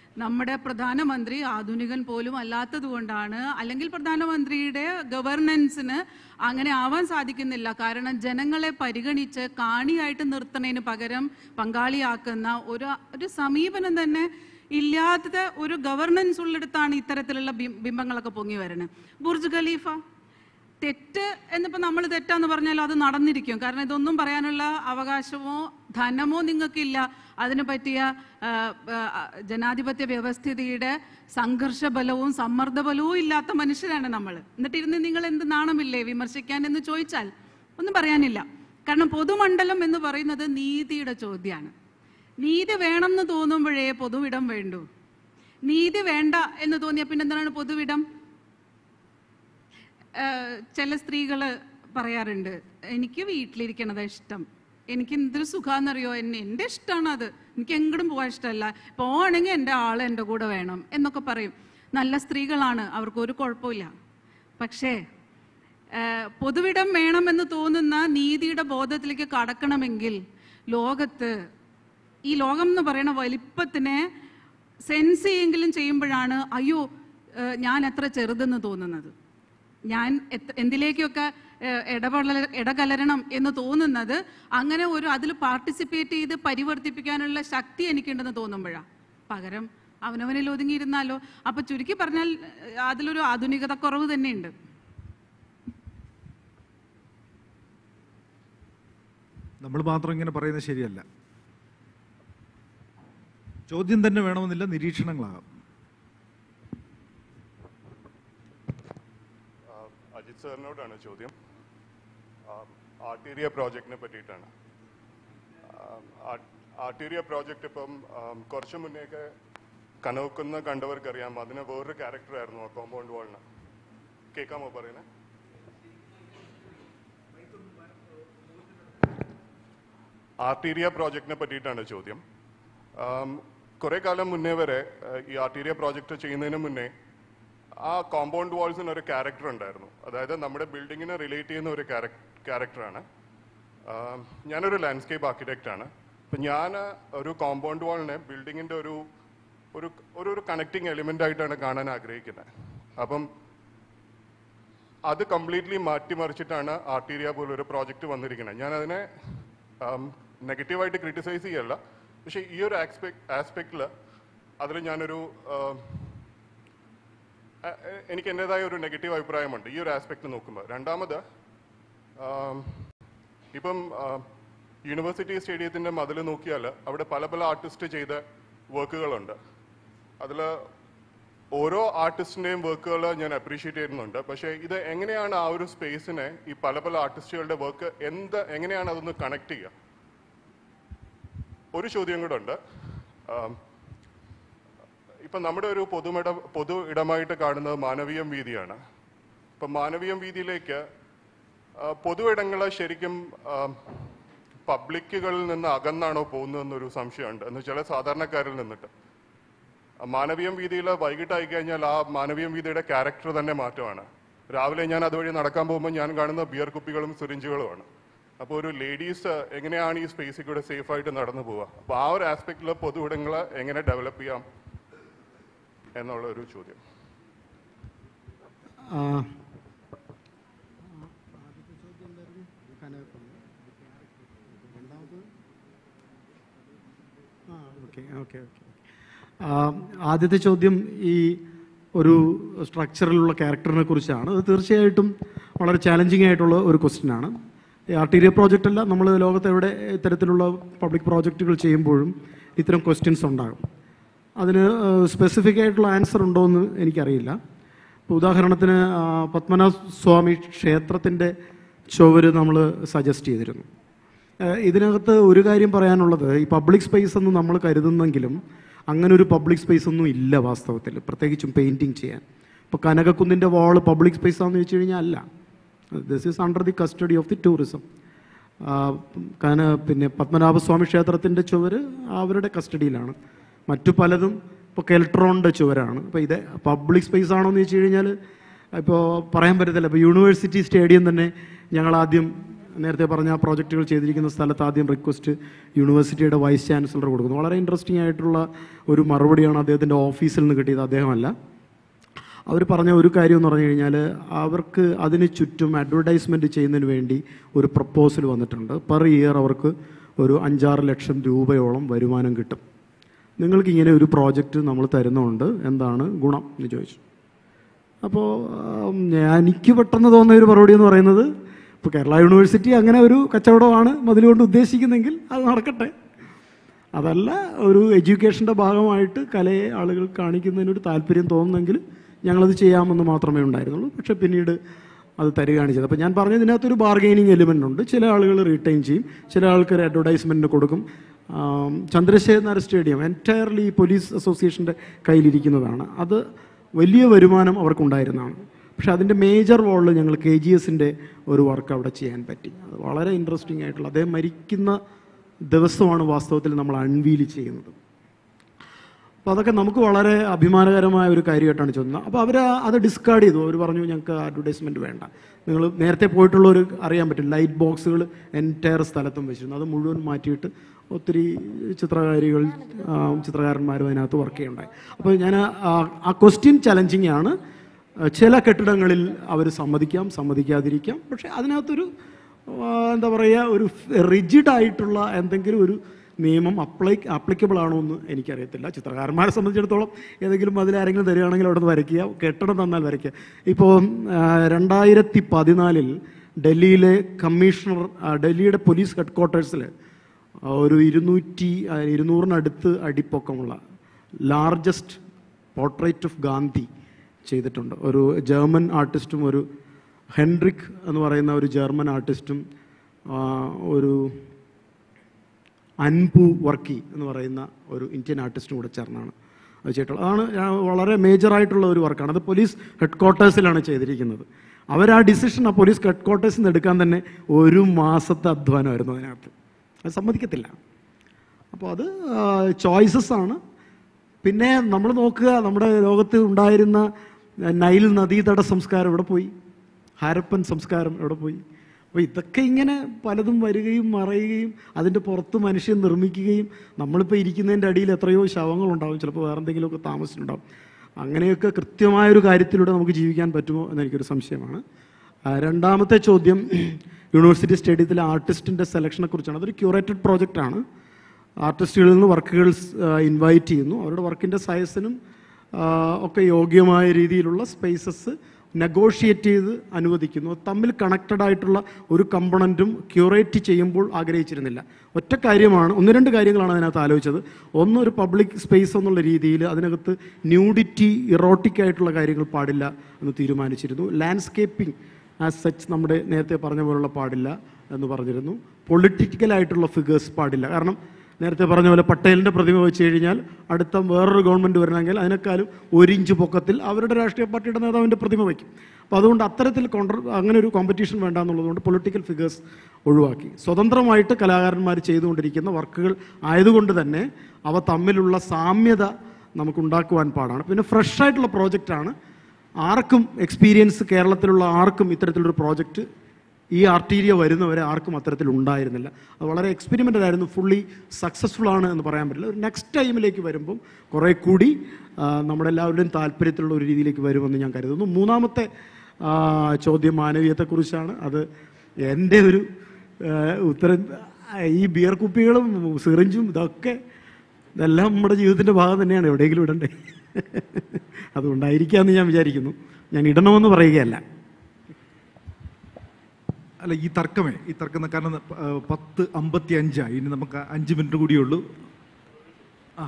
[SPEAKER 3] നമ്മുടെ പ്രധാനമന്ത്രി ആധുനികൻ പോലും അല്ലാത്തത് കൊണ്ടാണ് അല്ലെങ്കിൽ പ്രധാനമന്ത്രിയുടെ ഗവർണൻസിന് അങ്ങനെ ആവാൻ സാധിക്കുന്നില്ല കാരണം ജനങ്ങളെ പരിഗണിച്ച് കാണിയായിട്ട് നിർത്തുന്നതിന് പകരം പങ്കാളിയാക്കുന്ന ഒരു ഒരു സമീപനം തന്നെ ഇല്ലാത്ത ഒരു ഗവർണൻസ് ഉള്ളിടത്താണ് ഇത്തരത്തിലുള്ള ബിം- ബിംബങ്ങളൊക്കെ പൊങ്ങി വരുന്നത് ബുർജ് ഖലീഫ തെറ്റ് എന്നിപ്പോൾ നമ്മൾ തെറ്റാന്ന് പറഞ്ഞാൽ അത് നടന്നിരിക്കും കാരണം ഇതൊന്നും പറയാനുള്ള അവകാശമോ ധനമോ നിങ്ങൾക്കില്ല അതിന് പറ്റിയ ആ, ആ, ജനാധിപത്യ വ്യവസ്ഥിതിയുടെ സംഘർഷ ബലവും സമ്മർദ്ദ ബലവും ഇല്ലാത്ത മനുഷ്യരാണ് നമ്മൾ എന്നിട്ട് ഇരുന്ന് നിങ്ങൾ എന്ത് നാണമില്ലേ വിമർശിക്കാൻ എന്ന് ചോദിച്ചാൽ ഒന്നും പറയാനില്ല കാരണം പൊതുമണ്ഡലം എന്ന് പറയുന്നത് നീതിയുടെ ചോദ്യമാണ് നീതി വേണം എന്ന് തോന്നുമ്പോഴേ പൊതുവിടം വേണ്ടൂ നീതി വേണ്ട എന്ന് തോന്നിയ പിന്നെ എന്താണ് പൊതുവിടം ഏഹ് ചില സ്ത്രീകൾ പറയാറുണ്ട് എനിക്ക് വീട്ടിലിരിക്കണതാ ഇഷ്ടം എനിക്ക് എന്തൊരു സുഖാന്നറിയോ എന്നെ എൻ്റെ ഇഷ്ടമാണ് അത് എനിക്ക് എങ്ങോട്ടും പോകാൻ ഇഷ്ടമല്ല പോവാണെങ്കിൽ എൻ്റെ ആൾ എൻ്റെ കൂടെ വേണം എന്നൊക്കെ പറയും നല്ല സ്ത്രീകളാണ് അവർക്ക് ഒരു കുഴപ്പമില്ല പക്ഷേ ഏഹ് പൊതുവിടം വേണമെന്ന് തോന്നുന്ന നീതിയുടെ ബോധത്തിലേക്ക് കടക്കണമെങ്കിൽ ലോകത്ത് ഈ ലോകം എന്ന് പറയുന്ന വലിപ്പത്തിനെ സെൻസ് ചെയ്യെങ്കിലും ചെയ്യുമ്പോഴാണ് അയ്യോ ഏഹ് ഞാൻ എത്ര ചെറുതെന്ന് തോന്നുന്നത് ഞാൻ എത്ര- എന്തിലേക്കൊക്കെ ഏഹ്, ഇടപെടൽ ഇടകലരണം എന്ന് തോന്നുന്നത് അങ്ങനെ ഒരു അതിൽ പാർട്ടിസിപ്പേറ്റ് ചെയ്ത് പരിവർത്തിപ്പിക്കാനുള്ള ശക്തി എനിക്കുണ്ടെന്ന് തോന്നുമ്പോഴാണ് പകരം അവനവനിൽ ഒതുങ്ങിയിരുന്നാലോ അപ്പൊ ചുരുക്കി പറഞ്ഞാൽ ഏഹ്, അതിലൊരു ആധുനികത കുറവ് തന്നെയുണ്ട്
[SPEAKER 1] നമ്മൾ മാത്രം ഇങ്ങനെ പറയുന്നത് ശരിയല്ല ചോദ്യം തന്നെ വേണമെന്നില്ല നിരീക്ഷണങ്ങളാകാം
[SPEAKER 5] ആ, അജിത് സാറിനോടാണ് ചോദ്യം ആർട്ടീരിയ പ്രോജക്റ്റിനെ പറ്റിയിട്ടാണ് ആർട്ടീരിയ പ്രോജക്റ്റ് ഇപ്പം ആ, കുറച്ച് മുന്നേക്ക് കനവക്കുന്ന കണ്ടവർക്കറിയാം അതിന് വേറൊരു ക്യാരക്ടറായിരുന്നു ആ കോമ്പൗണ്ട് വാളിന് കേൾക്കാമോ പറയുന്നത് ആർട്ടീരിയ പ്രോജക്റ്റിനെ പറ്റിയിട്ടാണ് ചോദ്യം ആം, കുറെ കാലം മുന്നേ വരെ ആ, ഈ ആർട്ടീരിയ പ്രോജക്റ്റ് ചെയ്യുന്നതിന് മുന്നേ ആ കോമ്പൗണ്ട് വാൾസിന് ഒരു ക്യാരക്ടർ ഉണ്ടായിരുന്നു അതായത് നമ്മുടെ ബിൽഡിങ്ങിനെ റിലേറ്റ് ചെയ്യുന്ന ഒരു ക്യാരക്ടറാണ് ഞാനൊരു ലാൻഡ്സ്കേപ്പ് ആർക്കിടെക്റ്റ് ആണ് അപ്പം ഞാൻ ഒരു കോമ്പൗണ്ട് വാളിനെ ബിൽഡിങ്ങിൻ്റെ ഒരു ഒരു ഒരു ഒരു കണക്റ്റിംഗ് എലിമെൻ്റ് ആയിട്ടാണ് കാണാൻ ആഗ്രഹിക്കുന്നത് അപ്പം അത് കംപ്ലീറ്റ്ലി മാറ്റിമറിച്ചിട്ടാണ് ആർട്ടീരിയ പോലൊരു പ്രോജക്റ്റ് വന്നിരിക്കുന്നത് ഞാൻ അതിനെ നെഗറ്റീവായിട്ട് ക്രിട്ടിസൈസ് ചെയ്യല്ല പക്ഷേ ഈ ഒരു ആസ്പെക്ട് ആസ്പെക്റ്റിൽ അതിൽ ഞാനൊരു ആം, എ- എ- എനിക്ക് എൻ്റെതായ ഒരു നെഗറ്റീവ് അഭിപ്രായമുണ്ട് ഈ ഒരു ആസ്പെക്ട് നോക്കുമ്പോൾ രണ്ടാമത് ആം, ഇപ്പം ആം, യൂണിവേഴ്സിറ്റി സ്റ്റേഡിയത്തിൻ്റെ മതിൽ നോക്കിയാൽ അവിടെ പല പല ആർട്ടിസ്റ്റ് ചെയ്ത വർക്കുകളുണ്ട് അതിൽ ഓരോ ആർട്ടിസ്റ്റിൻ്റെയും വർക്കുകൾ ഞാൻ അപ്രീഷിയേറ്റ് ചെയ്യുന്നുണ്ട് പക്ഷേ ഇത് എങ്ങനെയാണ് ആ ഒരു സ്പേസിനെ ഈ പല പല ആർട്ടിസ്റ്റുകളുടെ വർക്ക് എന്ത് എങ്ങനെയാണ് അതൊന്ന് കണക്ട് ചെയ്യുക ഒരു ചോദ്യം കൂടെ ഉണ്ട് ആം, ഇപ്പം നമ്മുടെ ഒരു പൊതുമിട പൊതു ഇടമായിട്ട് കാണുന്നത് മാനവീയം വീതിയാണ് ഇപ്പം മാനവീയം വീതിയിലേക്ക് ആ, പൊതു ഇടങ്ങൾ ശരിക്കും പബ്ലിക്കുകളിൽ നിന്ന് അകന്നാണോ പോകുന്നതെന്നൊരു സംശയമുണ്ട് എന്ന് വെച്ചാൽ സാധാരണക്കാരിൽ നിന്നിട്ട് ആ മാനവീയം വീതിയിൽ വൈകിട്ടായി കഴിഞ്ഞാൽ ആ മാനവീയം വീതിയുടെ ക്യാരക്ടർ തന്നെ മാറ്റമാണ് രാവിലെ ഞാൻ അതുവഴി നടക്കാൻ പോകുമ്പോൾ ഞാൻ കാണുന്ന ബിയർ കുപ്പികളും സിറിഞ്ചുകളുമാണ് അപ്പോൾ ഒരു ലേഡീസ് എങ്ങനെയാണ് ഈ സ്പേസിൽ കൂടെ സേഫായിട്ട് നടന്നു പോവുക അപ്പോൾ ആ ഒരു ആസ്പെക്റ്റിൽ പൊതു ഇടങ്ങൾ എങ്ങനെ ഡെവലപ്പ് ചെയ്യാം എന്നുള്ള ഒരു ചോദ്യം
[SPEAKER 2] ആ, ആ, ഓക്കെ ഓക്കെ ഓക്കെ ആ, ആദ്യത്തെ ചോദ്യം ഈ ഒരു സ്ട്രക്ചറിലുള്ള ക്യാരക്ടറിനെ കുറിച്ചാണ് അത് തീർച്ചയായിട്ടും വളരെ ചാലഞ്ചിങ് ആയിട്ടുള്ള ഒരു ക്വസ്റ്റ്യൻ ആണ് ഈ ആർട്ടീരിയ പ്രോജക്റ്റ് അല്ല നമ്മൾ ലോകത്ത് എവിടെ ഇത്തരത്തിലുള്ള പബ്ലിക് പ്രോജക്റ്റുകൾ ചെയ്യുമ്പോഴും ഇത്തരം ക്വസ്റ്റ്യൻസ് ഉണ്ടാകും അതിന് സ്പെസിഫിക് ആയിട്ടുള്ള ആൻസർ ഉണ്ടോ എന്ന് എനിക്കറിയില്ല ഇപ്പോൾ ഉദാഹരണത്തിന് ആ, പത്മനാഭ സ്വാമി ക്ഷേത്രത്തിൻ്റെ ചുവര് നമ്മൾ സജസ്റ്റ് ചെയ്തിരുന്നു ഏഹ് ഇതിനകത്ത് ഒരു കാര്യം പറയാനുള്ളത് ഈ പബ്ലിക് സ്പേസ് എന്ന് നമ്മൾ കരുതുന്നെങ്കിലും അങ്ങനെ ഒരു പബ്ലിക് സ്പേസ് ഒന്നും ഇല്ല വാസ്തവത്തിൽ പ്രത്യേകിച്ചും പെയിൻറ്റിങ് ചെയ്യാൻ ഇപ്പോൾ കനകക്കുന്നിൻ്റെ വാൾ പബ്ലിക് സ്പേസ് ആണെന്ന് ചോദിച്ചു കഴിഞ്ഞാൽ അല്ല this is under the custody of the tourism കന പിന്നെ പത്മനാഭസ്വാമി ക്ഷേത്രത്തിൻ്റെ ചുവര് അവരുടെ കസ്റ്റഡിയിലാണ് മറ്റു പലതും ഇപ്പോൾ കെൽട്രോണിൻ്റെ ചുവരാണ് അപ്പോൾ ഇത് പബ്ലിക് സ്പേസ് ആണോ എന്ന് ചോദിച്ചു കഴിഞ്ഞാൽ ഇപ്പോൾ പറയാൻ പറ്റത്തില്ല ഇപ്പോൾ യൂണിവേഴ്സിറ്റി സ്റ്റേഡിയം തന്നെ ഞങ്ങൾ ആദ്യം നേരത്തെ പറഞ്ഞ പ്രോജക്റ്റുകൾ ചെയ്തിരിക്കുന്ന സ്ഥലത്ത് ആദ്യം റിക്വസ്റ്റ് യൂണിവേഴ്സിറ്റിയുടെ വൈസ് ചാൻസലർ കൊടുക്കുന്നു വളരെ ഇൻട്രസ്റ്റിംഗ് ആയിട്ടുള്ള ഒരു മറുപടിയാണ് അദ്ദേഹത്തിൻ്റെ ഓഫീസിൽ നിന്ന് കിട്ടിയത് അദ്ദേഹമല്ല അവർ പറഞ്ഞ ഒരു കാര്യം എന്ന് പറഞ്ഞു കഴിഞ്ഞാൽ അവർക്ക് അതിന് ചുറ്റും അഡ്വർടൈസ്മെൻറ്റ് ചെയ്യുന്നതിന് വേണ്ടി ഒരു പ്രപ്പോസൽ വന്നിട്ടുണ്ട് പെർ ഇയർ അവർക്ക് ഒരു അഞ്ചാറ് ലക്ഷം രൂപയോളം വരുമാനം കിട്ടും നിങ്ങൾക്ക് ഇങ്ങനെ ഒരു പ്രോജക്റ്റ് നമ്മൾ തരുന്നുണ്ട് എന്താണ് ഗുണം എന്ന് ചോദിച്ചു അപ്പോൾ ആം, ഞാൻ- എനിക്ക് പെട്ടെന്ന് തോന്നുന്ന ഒരു മറുപടി എന്ന് പറയുന്നത് ഇപ്പോൾ കേരള യൂണിവേഴ്സിറ്റി അങ്ങനെ ഒരു കച്ചവടമാണ് മതിലുകൊണ്ട് ഉദ്ദേശിക്കുന്നെങ്കിൽ അത് നടക്കട്ടെ അതല്ല ഒരു എഡ്യൂക്കേഷൻ്റെ ഭാഗമായിട്ട് കലയെ ആളുകൾ കാണിക്കുന്നതിനൊരു താല്പര്യം തോന്നുന്നെങ്കിൽ ഞങ്ങളത് ചെയ്യാമെന്ന് മാത്രമേ ഉണ്ടായിരുന്നുള്ളൂ പക്ഷേ പിന്നീട് അത് തരികയാണ് ചെയ്തത് അപ്പോൾ ഞാൻ പറഞ്ഞതിനകത്തൊരു ബാർഗെയിനിങ് എലിമെൻ്റ് ഉണ്ട് ചില ആളുകൾ റീറ്റെയിൻ ചെയ്യും ചില ആൾക്കാർ അഡ്വർടൈസ്മെൻറ്റിന് കൊടുക്കും ആം, ചന്ദ്രശേഖർ സ്റ്റേഡിയം എൻറ്റയർലി പോലീസ് അസോസിയേഷൻ്റെ കയ്യിലിരിക്കുന്നതാണ് അത് വലിയ വരുമാനം അവർക്കുണ്ടായിരുന്നതാണ് പക്ഷേ അതിൻ്റെ മേജർ റോളിൽ ഞങ്ങൾ കെ ജി എസിൻ്റെ ഒരു വർക്ക് അവിടെ ചെയ്യാൻ പറ്റി അത് വളരെ ഇൻട്രസ്റ്റിംഗ് ആയിട്ടുള്ള അദ്ദേഹം മരിക്കുന്ന ദിവസമാണ് വാസ്തവത്തിൽ നമ്മൾ അൺവീൽ ചെയ്യുന്നത് അപ്പോൾ അതൊക്കെ നമുക്ക് വളരെ അഭിമാനകരമായ ഒരു കാര്യമായിട്ടാണ് ചോദിക്കുന്നത് അപ്പോൾ അവർ അത് ഡിസ്കാർഡ് ചെയ്തു അവർ പറഞ്ഞു ഞങ്ങൾക്ക് അഡ്വർടൈസ്മെൻറ്റ് വേണ്ട നിങ്ങൾ നേരത്തെ പോയിട്ടുള്ളവർ അറിയാൻ പറ്റും ലൈറ്റ് ബോക്സുകൾ എൻറ്റയർ സ്ഥലത്തും വെച്ചിരുന്നു അത് മുഴുവൻ മാറ്റിയിട്ട് ഒത്തിരി ചിത്രകാരികൾ ആ, ചിത്രകാരന്മാരും അതിനകത്ത് വർക്ക് ചെയ്യുണ്ടായി അപ്പോൾ ഞാൻ ആ- ആ ക്വസ്റ്റ്യൻ ചലഞ്ചിങ് ആണ് ചില കെട്ടിടങ്ങളിൽ അവർ സമ്മതിക്കാം സമ്മതിക്കാതിരിക്കാം പക്ഷേ അതിനകത്തൊരു ആ, എന്താ പറയുക ഒരു റിജിഡ് ആയിട്ടുള്ള എന്തെങ്കിലും ഒരു നിയമം അപ്ലൈ ആപ്ലിക്കബിൾ ആണോ എന്ന് എനിക്കറിയത്തില്ല ചിത്രകാരന്മാരെ സംബന്ധിച്ചിടത്തോളം ഏതെങ്കിലും അതിലാരെങ്കിലും തരികയാണെങ്കിൽ അവിടെ നിന്ന് വരയ്ക്കുക കെട്ടിടം തന്നാൽ വരയ്ക്കുക ഇപ്പോൾ രണ്ടായിരത്തി പതിനാലിൽ ഡൽഹിയിലെ കമ്മീഷണർ ആ, ഡൽഹിയുടെ പോലീസ് ഹെഡ് ക്വാർട്ടേഴ്സിൽ ഒരു ഇരുന്നൂറ്റി ആ, ഇരുന്നൂറിനടുത്ത് അടിപ്പൊക്കമുള്ള ലാർജസ്റ്റ് പോർട്രേറ്റ് ഓഫ് ഗാന്ധി ചെയ്തിട്ടുണ്ട് ഒരു ജർമ്മൻ ആർട്ടിസ്റ്റും ഒരു ഹെൻഡ്രിക് എന്ന് പറയുന്ന ഒരു ജർമ്മൻ ആർട്ടിസ്റ്റും ആ, ഒരു അൻപു വർക്കി എന്ന് പറയുന്ന ഒരു ഇന്ത്യൻ ആർട്ടിസ്റ്റും കൂടെ ചേർന്നാണ് അത് ചെയ്തിട്ടുള്ളത് അതാണ് ഞാൻ വളരെ മേജറായിട്ടുള്ള ഒരു വർക്കാണ് അത് പോലീസ് ഹെഡ് ക്വാർട്ടേഴ്സിലാണ് ചെയ്തിരിക്കുന്നത് അവർ ആ ഡിസിഷൻ ആ പോലീസ് ഹെഡ് ക്വാർട്ടേഴ്സിൽ നിന്ന് എടുക്കാൻ തന്നെ ഒരു മാസത്തെ അധ്വാനമായിരുന്നു അതിനകത്ത് അത് സമ്മതിക്കത്തില്ല അപ്പോൾ അത് ചോയ്സസ് ആണ് പിന്നെ നമ്മൾ നോക്കുക നമ്മുടെ ലോകത്ത് ഉണ്ടായിരുന്ന നൈൽ നദീതട സംസ്കാരം എവിടെ പോയി ഹാരപ്പൻ സംസ്കാരം എവിടെ പോയി അപ്പോൾ ഇതൊക്കെ ഇങ്ങനെ പലതും വരികയും മറയുകയും അതിൻ്റെ പുറത്ത് മനുഷ്യൻ നിർമ്മിക്കുകയും നമ്മളിപ്പോൾ ഇരിക്കുന്നതിൻ്റെ അടിയിൽ എത്രയോ ശവങ്ങളുണ്ടാവും ചിലപ്പോൾ വേറെ എന്തെങ്കിലുമൊക്കെ താമസിച്ചിട്ടുണ്ടാവും അങ്ങനെയൊക്കെ കൃത്യമായൊരു കാര്യത്തിലൂടെ നമുക്ക് ജീവിക്കാൻ പറ്റുമോ എന്നെനിക്കൊരു സംശയമാണ് ആ, രണ്ടാമത്തെ ചോദ്യം യൂണിവേഴ്സിറ്റി സ്റ്റേഡിയത്തിലെ ആർട്ടിസ്റ്റിൻ്റെ സെലക്ഷനെ കുറിച്ചാണ് അതൊരു ക്യൂറേറ്റഡ് പ്രോജക്റ്റാണ് ആർട്ടിസ്റ്റുകളിൽ നിന്ന് വർക്കുകൾ ഇൻവൈറ്റ് ചെയ്യുന്നു അവരുടെ വർക്കിൻ്റെ സൈസിനും ആ, ഒക്കെ യോഗ്യമായ രീതിയിലുള്ള സ്പേസസ് നെഗോഷിയേറ്റ് ചെയ്ത് അനുവദിക്കുന്നു തമ്മിൽ കണക്റ്റഡ് ആയിട്ടുള്ള ഒരു കമ്പണൻറ്റും ക്യൂറേറ്റ് ചെയ്യുമ്പോൾ ആഗ്രഹിച്ചിരുന്നില്ല ഒറ്റ കാര്യമാണ് ഒന്ന് രണ്ട് കാര്യങ്ങളാണ് അതിനകത്ത് ആലോചിച്ചത് ഒന്ന് ഒരു പബ്ലിക് സ്പേസ് എന്നുള്ള രീതിയിൽ അതിനകത്ത് ന്യൂഡിറ്റി ഇറോട്ടിക് ആയിട്ടുള്ള കാര്യങ്ങൾ പാടില്ല എന്ന് തീരുമാനിച്ചിരുന്നു ലാൻഡ്സ്കേപ്പിംഗ് ആസ് സച്ച് നമ്മുടെ നേരത്തെ പറഞ്ഞ പോലുള്ള പാടില്ല എന്ന് പറഞ്ഞിരുന്നു പൊളിറ്റിക്കലായിട്ടുള്ള ഫിഗേഴ്സ് പാടില്ല കാരണം നേരത്തെ പറഞ്ഞ പോലെ പട്ടേലിൻ്റെ പ്രതിമ വെച്ച് കഴിഞ്ഞാൽ അടുത്ത വേറൊരു ഗവൺമെൻറ് വരണമെങ്കിൽ അതിനേക്കാളും ഒരു ഇഞ്ച് പൊക്കത്തിൽ അവരുടെ രാഷ്ട്രീയ പാർട്ടിയുടെ നേതാവിൻ്റെ പ്രതിമ വയ്ക്കും അപ്പോൾ അതുകൊണ്ട് അത്തരത്തിൽ കോൺട്ര അങ്ങനെ ഒരു കോമ്പറ്റീഷൻ വേണ്ട എന്നുള്ളതുകൊണ്ട് പൊളിറ്റിക്കൽ ഫിഗേഴ്സ് ഒഴിവാക്കി സ്വതന്ത്രമായിട്ട് കലാകാരന്മാർ ചെയ്തുകൊണ്ടിരിക്കുന്ന വർക്കുകൾ ആയതുകൊണ്ട് തന്നെ അവ തമ്മിലുള്ള സാമ്യത നമുക്കുണ്ടാക്കുവാൻ പാടാണ് പിന്നെ ഫ്രഷ് ആയിട്ടുള്ള പ്രോജക്റ്റാണ് ആർക്കും എക്സ്പീരിയൻസ് കേരളത്തിലുള്ള ആർക്കും ഇത്തരത്തിലൊരു പ്രോജക്റ്റ് ഈ ആർട്ടീരിയ വരുന്നവരെ ആർക്കും അത്തരത്തിൽ ഉണ്ടായിരുന്നില്ല അത് വളരെ എക്സ്പെരിമെൻ്റൽ ആയിരുന്നു ഫുള്ളി സക്സസ്ഫുൾ ആണ് എന്ന് പറയാൻ പറ്റില്ല ഒരു നെക്സ്റ്റ് ടൈമിലേക്ക് വരുമ്പം കുറേ കൂടി ആ, നമ്മുടെ എല്ലാവരുടെയും താല്പര്യത്തിലുള്ള ഒരു രീതിയിലേക്ക് വരുമെന്ന് ഞാൻ കരുതുന്നു മൂന്നാമത്തെ ആ, ചോദ്യം മാനവീയത്തെക്കുറിച്ചാണ് അത് എൻ്റെ ഒരു ആ, ഉത്തരം ആ, ഈ ബിയർ കുപ്പികളും സിറിഞ്ചും ഇതൊക്കെ ഇതെല്ലാം നമ്മുടെ ജീവിതത്തിൻ്റെ ഭാഗം തന്നെയാണ് എവിടെയെങ്കിലും ഇടണ്ടേ അതുകൊണ്ടായിരിക്കാമെന്ന് ഞാൻ വിചാരിക്കുന്നു ഞാൻ ഇടണമെന്ന് പറയുകയല്ല
[SPEAKER 1] അല്ല ഈ തർക്കമേ ഈ തർക്കം കാരണം ആ, പത്ത് അമ്പത്തി അഞ്ചായി ഇനി നമുക്ക് അഞ്ച് മിനിറ്റ് കൂടിയുള്ളൂ ആ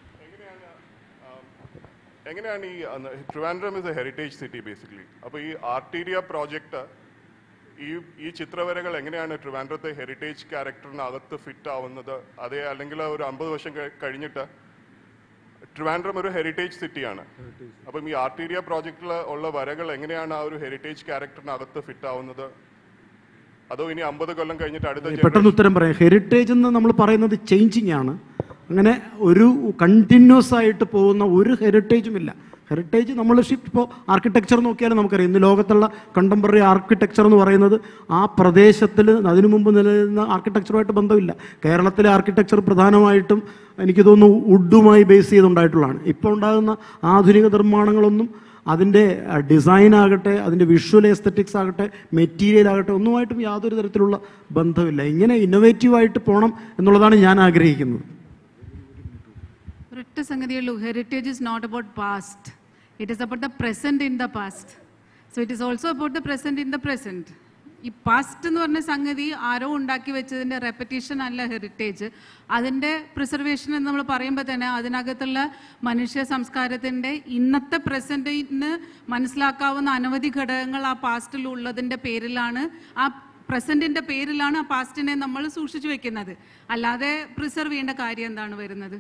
[SPEAKER 5] എങ്ങനെയാണ് ഈ അന്ന് Trivandrum is a heritage city basically അപ്പോൾ ഈ ആർട്ടീരിയ പ്രോജക്റ്റ് ഈ ഈ ചിത്രവരകൾ എങ്ങനെയാണ് ട്രിവാൻഡ്രത്തെ ഹെറിറ്റേജ് ക്യാരക്ടറിനകത്ത് ഫിറ്റ് ആവുന്നത് അതേ അല്ലെങ്കിൽ ഒരു അമ്പത് വർഷം കഴി- കഴിഞ്ഞിട്ട് ട്രിവാൻഡ്രം ഒരു ഹെറിറ്റേജ് സിറ്റിയാണ് അപ്പം ഈ ആർട്ടീരിയ പ്രോജക്റ്റിൽ ഉള്ള വരകൾ എങ്ങനെയാണ് ആ ഒരു ഹെറിറ്റേജ് ക്യാരക്ടറിനകത്ത് ഫിറ്റ് ആവുന്നത് അതോ ഇനി അമ്പത് കൊല്ലം കഴിഞ്ഞിട്ട് അടുത്ത
[SPEAKER 2] പെട്ടെന്ന് ഉത്തരം പറയാം ഹെറിറ്റേജ് എന്ന് നമ്മൾ പറയുന്നത് ചേഞ്ചിങ് ആണ് അങ്ങനെ ഒരു കണ്ടിന്യൂസ് ആയിട്ട് പോകുന്ന ഒരു ഹെറിറ്റേജും ഇല്ല ഹെറിറ്റേജ് നമ്മൾ ഷിഫ്റ്റ് ഇപ്പോൾ ആർക്കിടെക്ചർ നോക്കിയാലും നമുക്കറിയാം ഇന്ന് ലോകത്തുള്ള കണ്ടംപററി ആർക്കിടെക്ചർ എന്ന് പറയുന്നത് ആ പ്രദേശത്തിൽ അതിനു മുമ്പ് നിലനിന്ന ആർക്കിടെക്ചറുമായിട്ട് ബന്ധമില്ല കേരളത്തിലെ ആർക്കിടെക്ചർ പ്രധാനമായിട്ടും എനിക്ക് തോന്നുന്നു വുഡുമായി ബേസ് ചെയ്തുണ്ടായിട്ടുള്ളതാണ് ഇപ്പോൾ ഉണ്ടാകുന്ന ആധുനിക നിർമ്മാണങ്ങളൊന്നും അതിൻ്റെ ഡിസൈൻ ആകട്ടെ അതിൻ്റെ വിഷ്വൽ എസ്തറ്റിക്സ് ആകട്ടെ മെറ്റീരിയൽ ആകട്ടെ ഒന്നുമായിട്ടും യാതൊരു തരത്തിലുള്ള ബന്ധമില്ല ഇങ്ങനെ ഇന്നോവേറ്റീവായിട്ട് പോകണം എന്നുള്ളതാണ് ഞാൻ ആഗ്രഹിക്കുന്നത്
[SPEAKER 3] ഒരൊറ്റ സംഗതിയുള്ളൂ heritage is not about past it is about the present in the past so it is also about the present in the present ഈ പാസ്റ്റ് എന്ന് പറഞ്ഞ സംഗതി ആരോ ഉണ്ടാക്കി വെച്ചതിൻ്റെ റെപ്പറ്റീഷൻ അല്ല ഹെറിറ്റേജ് അതിൻ്റെ പ്രിസർവേഷൻ എന്ന് നമ്മൾ പറയുമ്പോൾ തന്നെ അതിനകത്തുള്ള മനുഷ്യ സംസ്കാരത്തിൻ്റെ ഇന്നത്തെ പ്രസൻറ്റിന് മനസ്സിലാക്കാവുന്ന അനവധി ഘടകങ്ങൾ ആ പാസ്റ്റിൽ ഉള്ളതിൻ്റെ പേരിലാണ് ആ പ്രസൻറ്റിൻ്റെ പേരിലാണ് ആ പാസ്റ്റിനെ നമ്മൾ സൂക്ഷിച്ചു വെക്കുന്നത് അല്ലാതെ പ്രിസർവ് ചെയ്യേണ്ട കാര്യം എന്താണ് വരുന്നത്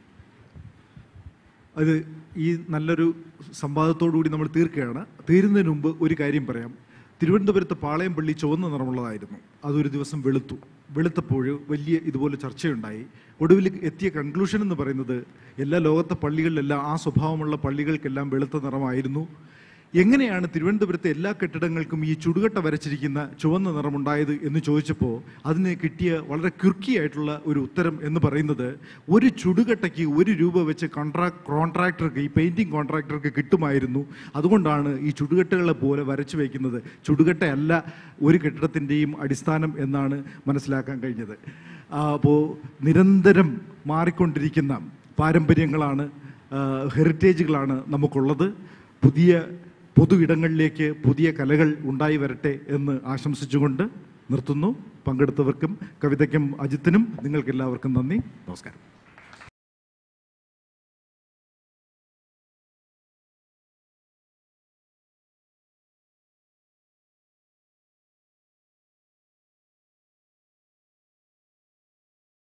[SPEAKER 1] അത് ഈ നല്ലൊരു സംവാദത്തോടു കൂടി നമ്മൾ തീർക്കുകയാണ് തീരുന്നതിന് മുമ്പ് ഒരു കാര്യം പറയാം തിരുവനന്തപുരത്ത് പാളയം പള്ളി ചുവന്ന നിറമുള്ളതായിരുന്നു അതൊരു ദിവസം വെളുത്തു വെളുത്തപ്പോൾ വലിയ ഇതുപോലെ ചർച്ചയുണ്ടായി ഒടുവിൽ എത്തിയ കൺക്ലൂഷൻ എന്ന് പറയുന്നത് എല്ലാ ലോകത്തെ പള്ളികളിലെല്ലാം ആ സ്വഭാവമുള്ള പള്ളികൾക്കെല്ലാം വെളുത്ത നിറമായിരുന്നു എങ്ങനെയാണ് തിരുവനന്തപുരത്തെ എല്ലാ കെട്ടിടങ്ങൾക്കും ഈ ചുടുകട്ട വരച്ചിരിക്കുന്ന ചുവന്ന നിറമുണ്ടായത് എന്ന് ചോദിച്ചപ്പോൾ അതിന് കിട്ടിയ വളരെ ക്യുർക്കിയായിട്ടുള്ള ഒരു ഉത്തരം എന്ന് പറയുന്നത് ഒരു ചുടുകട്ടയ്ക്ക് ഒരു രൂപ വെച്ച് കോൺട്രാക്ട് കോൺട്രാക്ടർക്ക് ഈ പെയിന്റിംഗ് കോൺട്രാക്ടർക്ക് കിട്ടുമായിരുന്നു അതുകൊണ്ടാണ് ഈ ചുടുകട്ടകളെ പോലെ വരച്ചു വയ്ക്കുന്നത് ചുടുകട്ടയല്ല ഒരു കെട്ടിടത്തിൻ്റെയും അടിസ്ഥാനം എന്നാണ് മനസ്സിലാക്കാൻ കഴിഞ്ഞത് അപ്പോൾ നിരന്തരം മാറിക്കൊണ്ടിരിക്കുന്ന പാരമ്പര്യങ്ങളാണ് ആ, ഹെറിറ്റേജുകളാണ് നമുക്കുള്ളത് പുതിയ പൊതു ഇടങ്ങളിലേക്ക് പുതിയ കലകൾ ഉണ്ടായി വരട്ടെ എന്ന് ആശംസിച്ചുകൊണ്ട് നിർത്തുന്നു പങ്കെടുത്തവർക്കും കവിതയ്ക്കും അജിത്തിനും നിങ്ങൾക്കെല്ലാവർക്കും നന്ദി നമസ്കാരം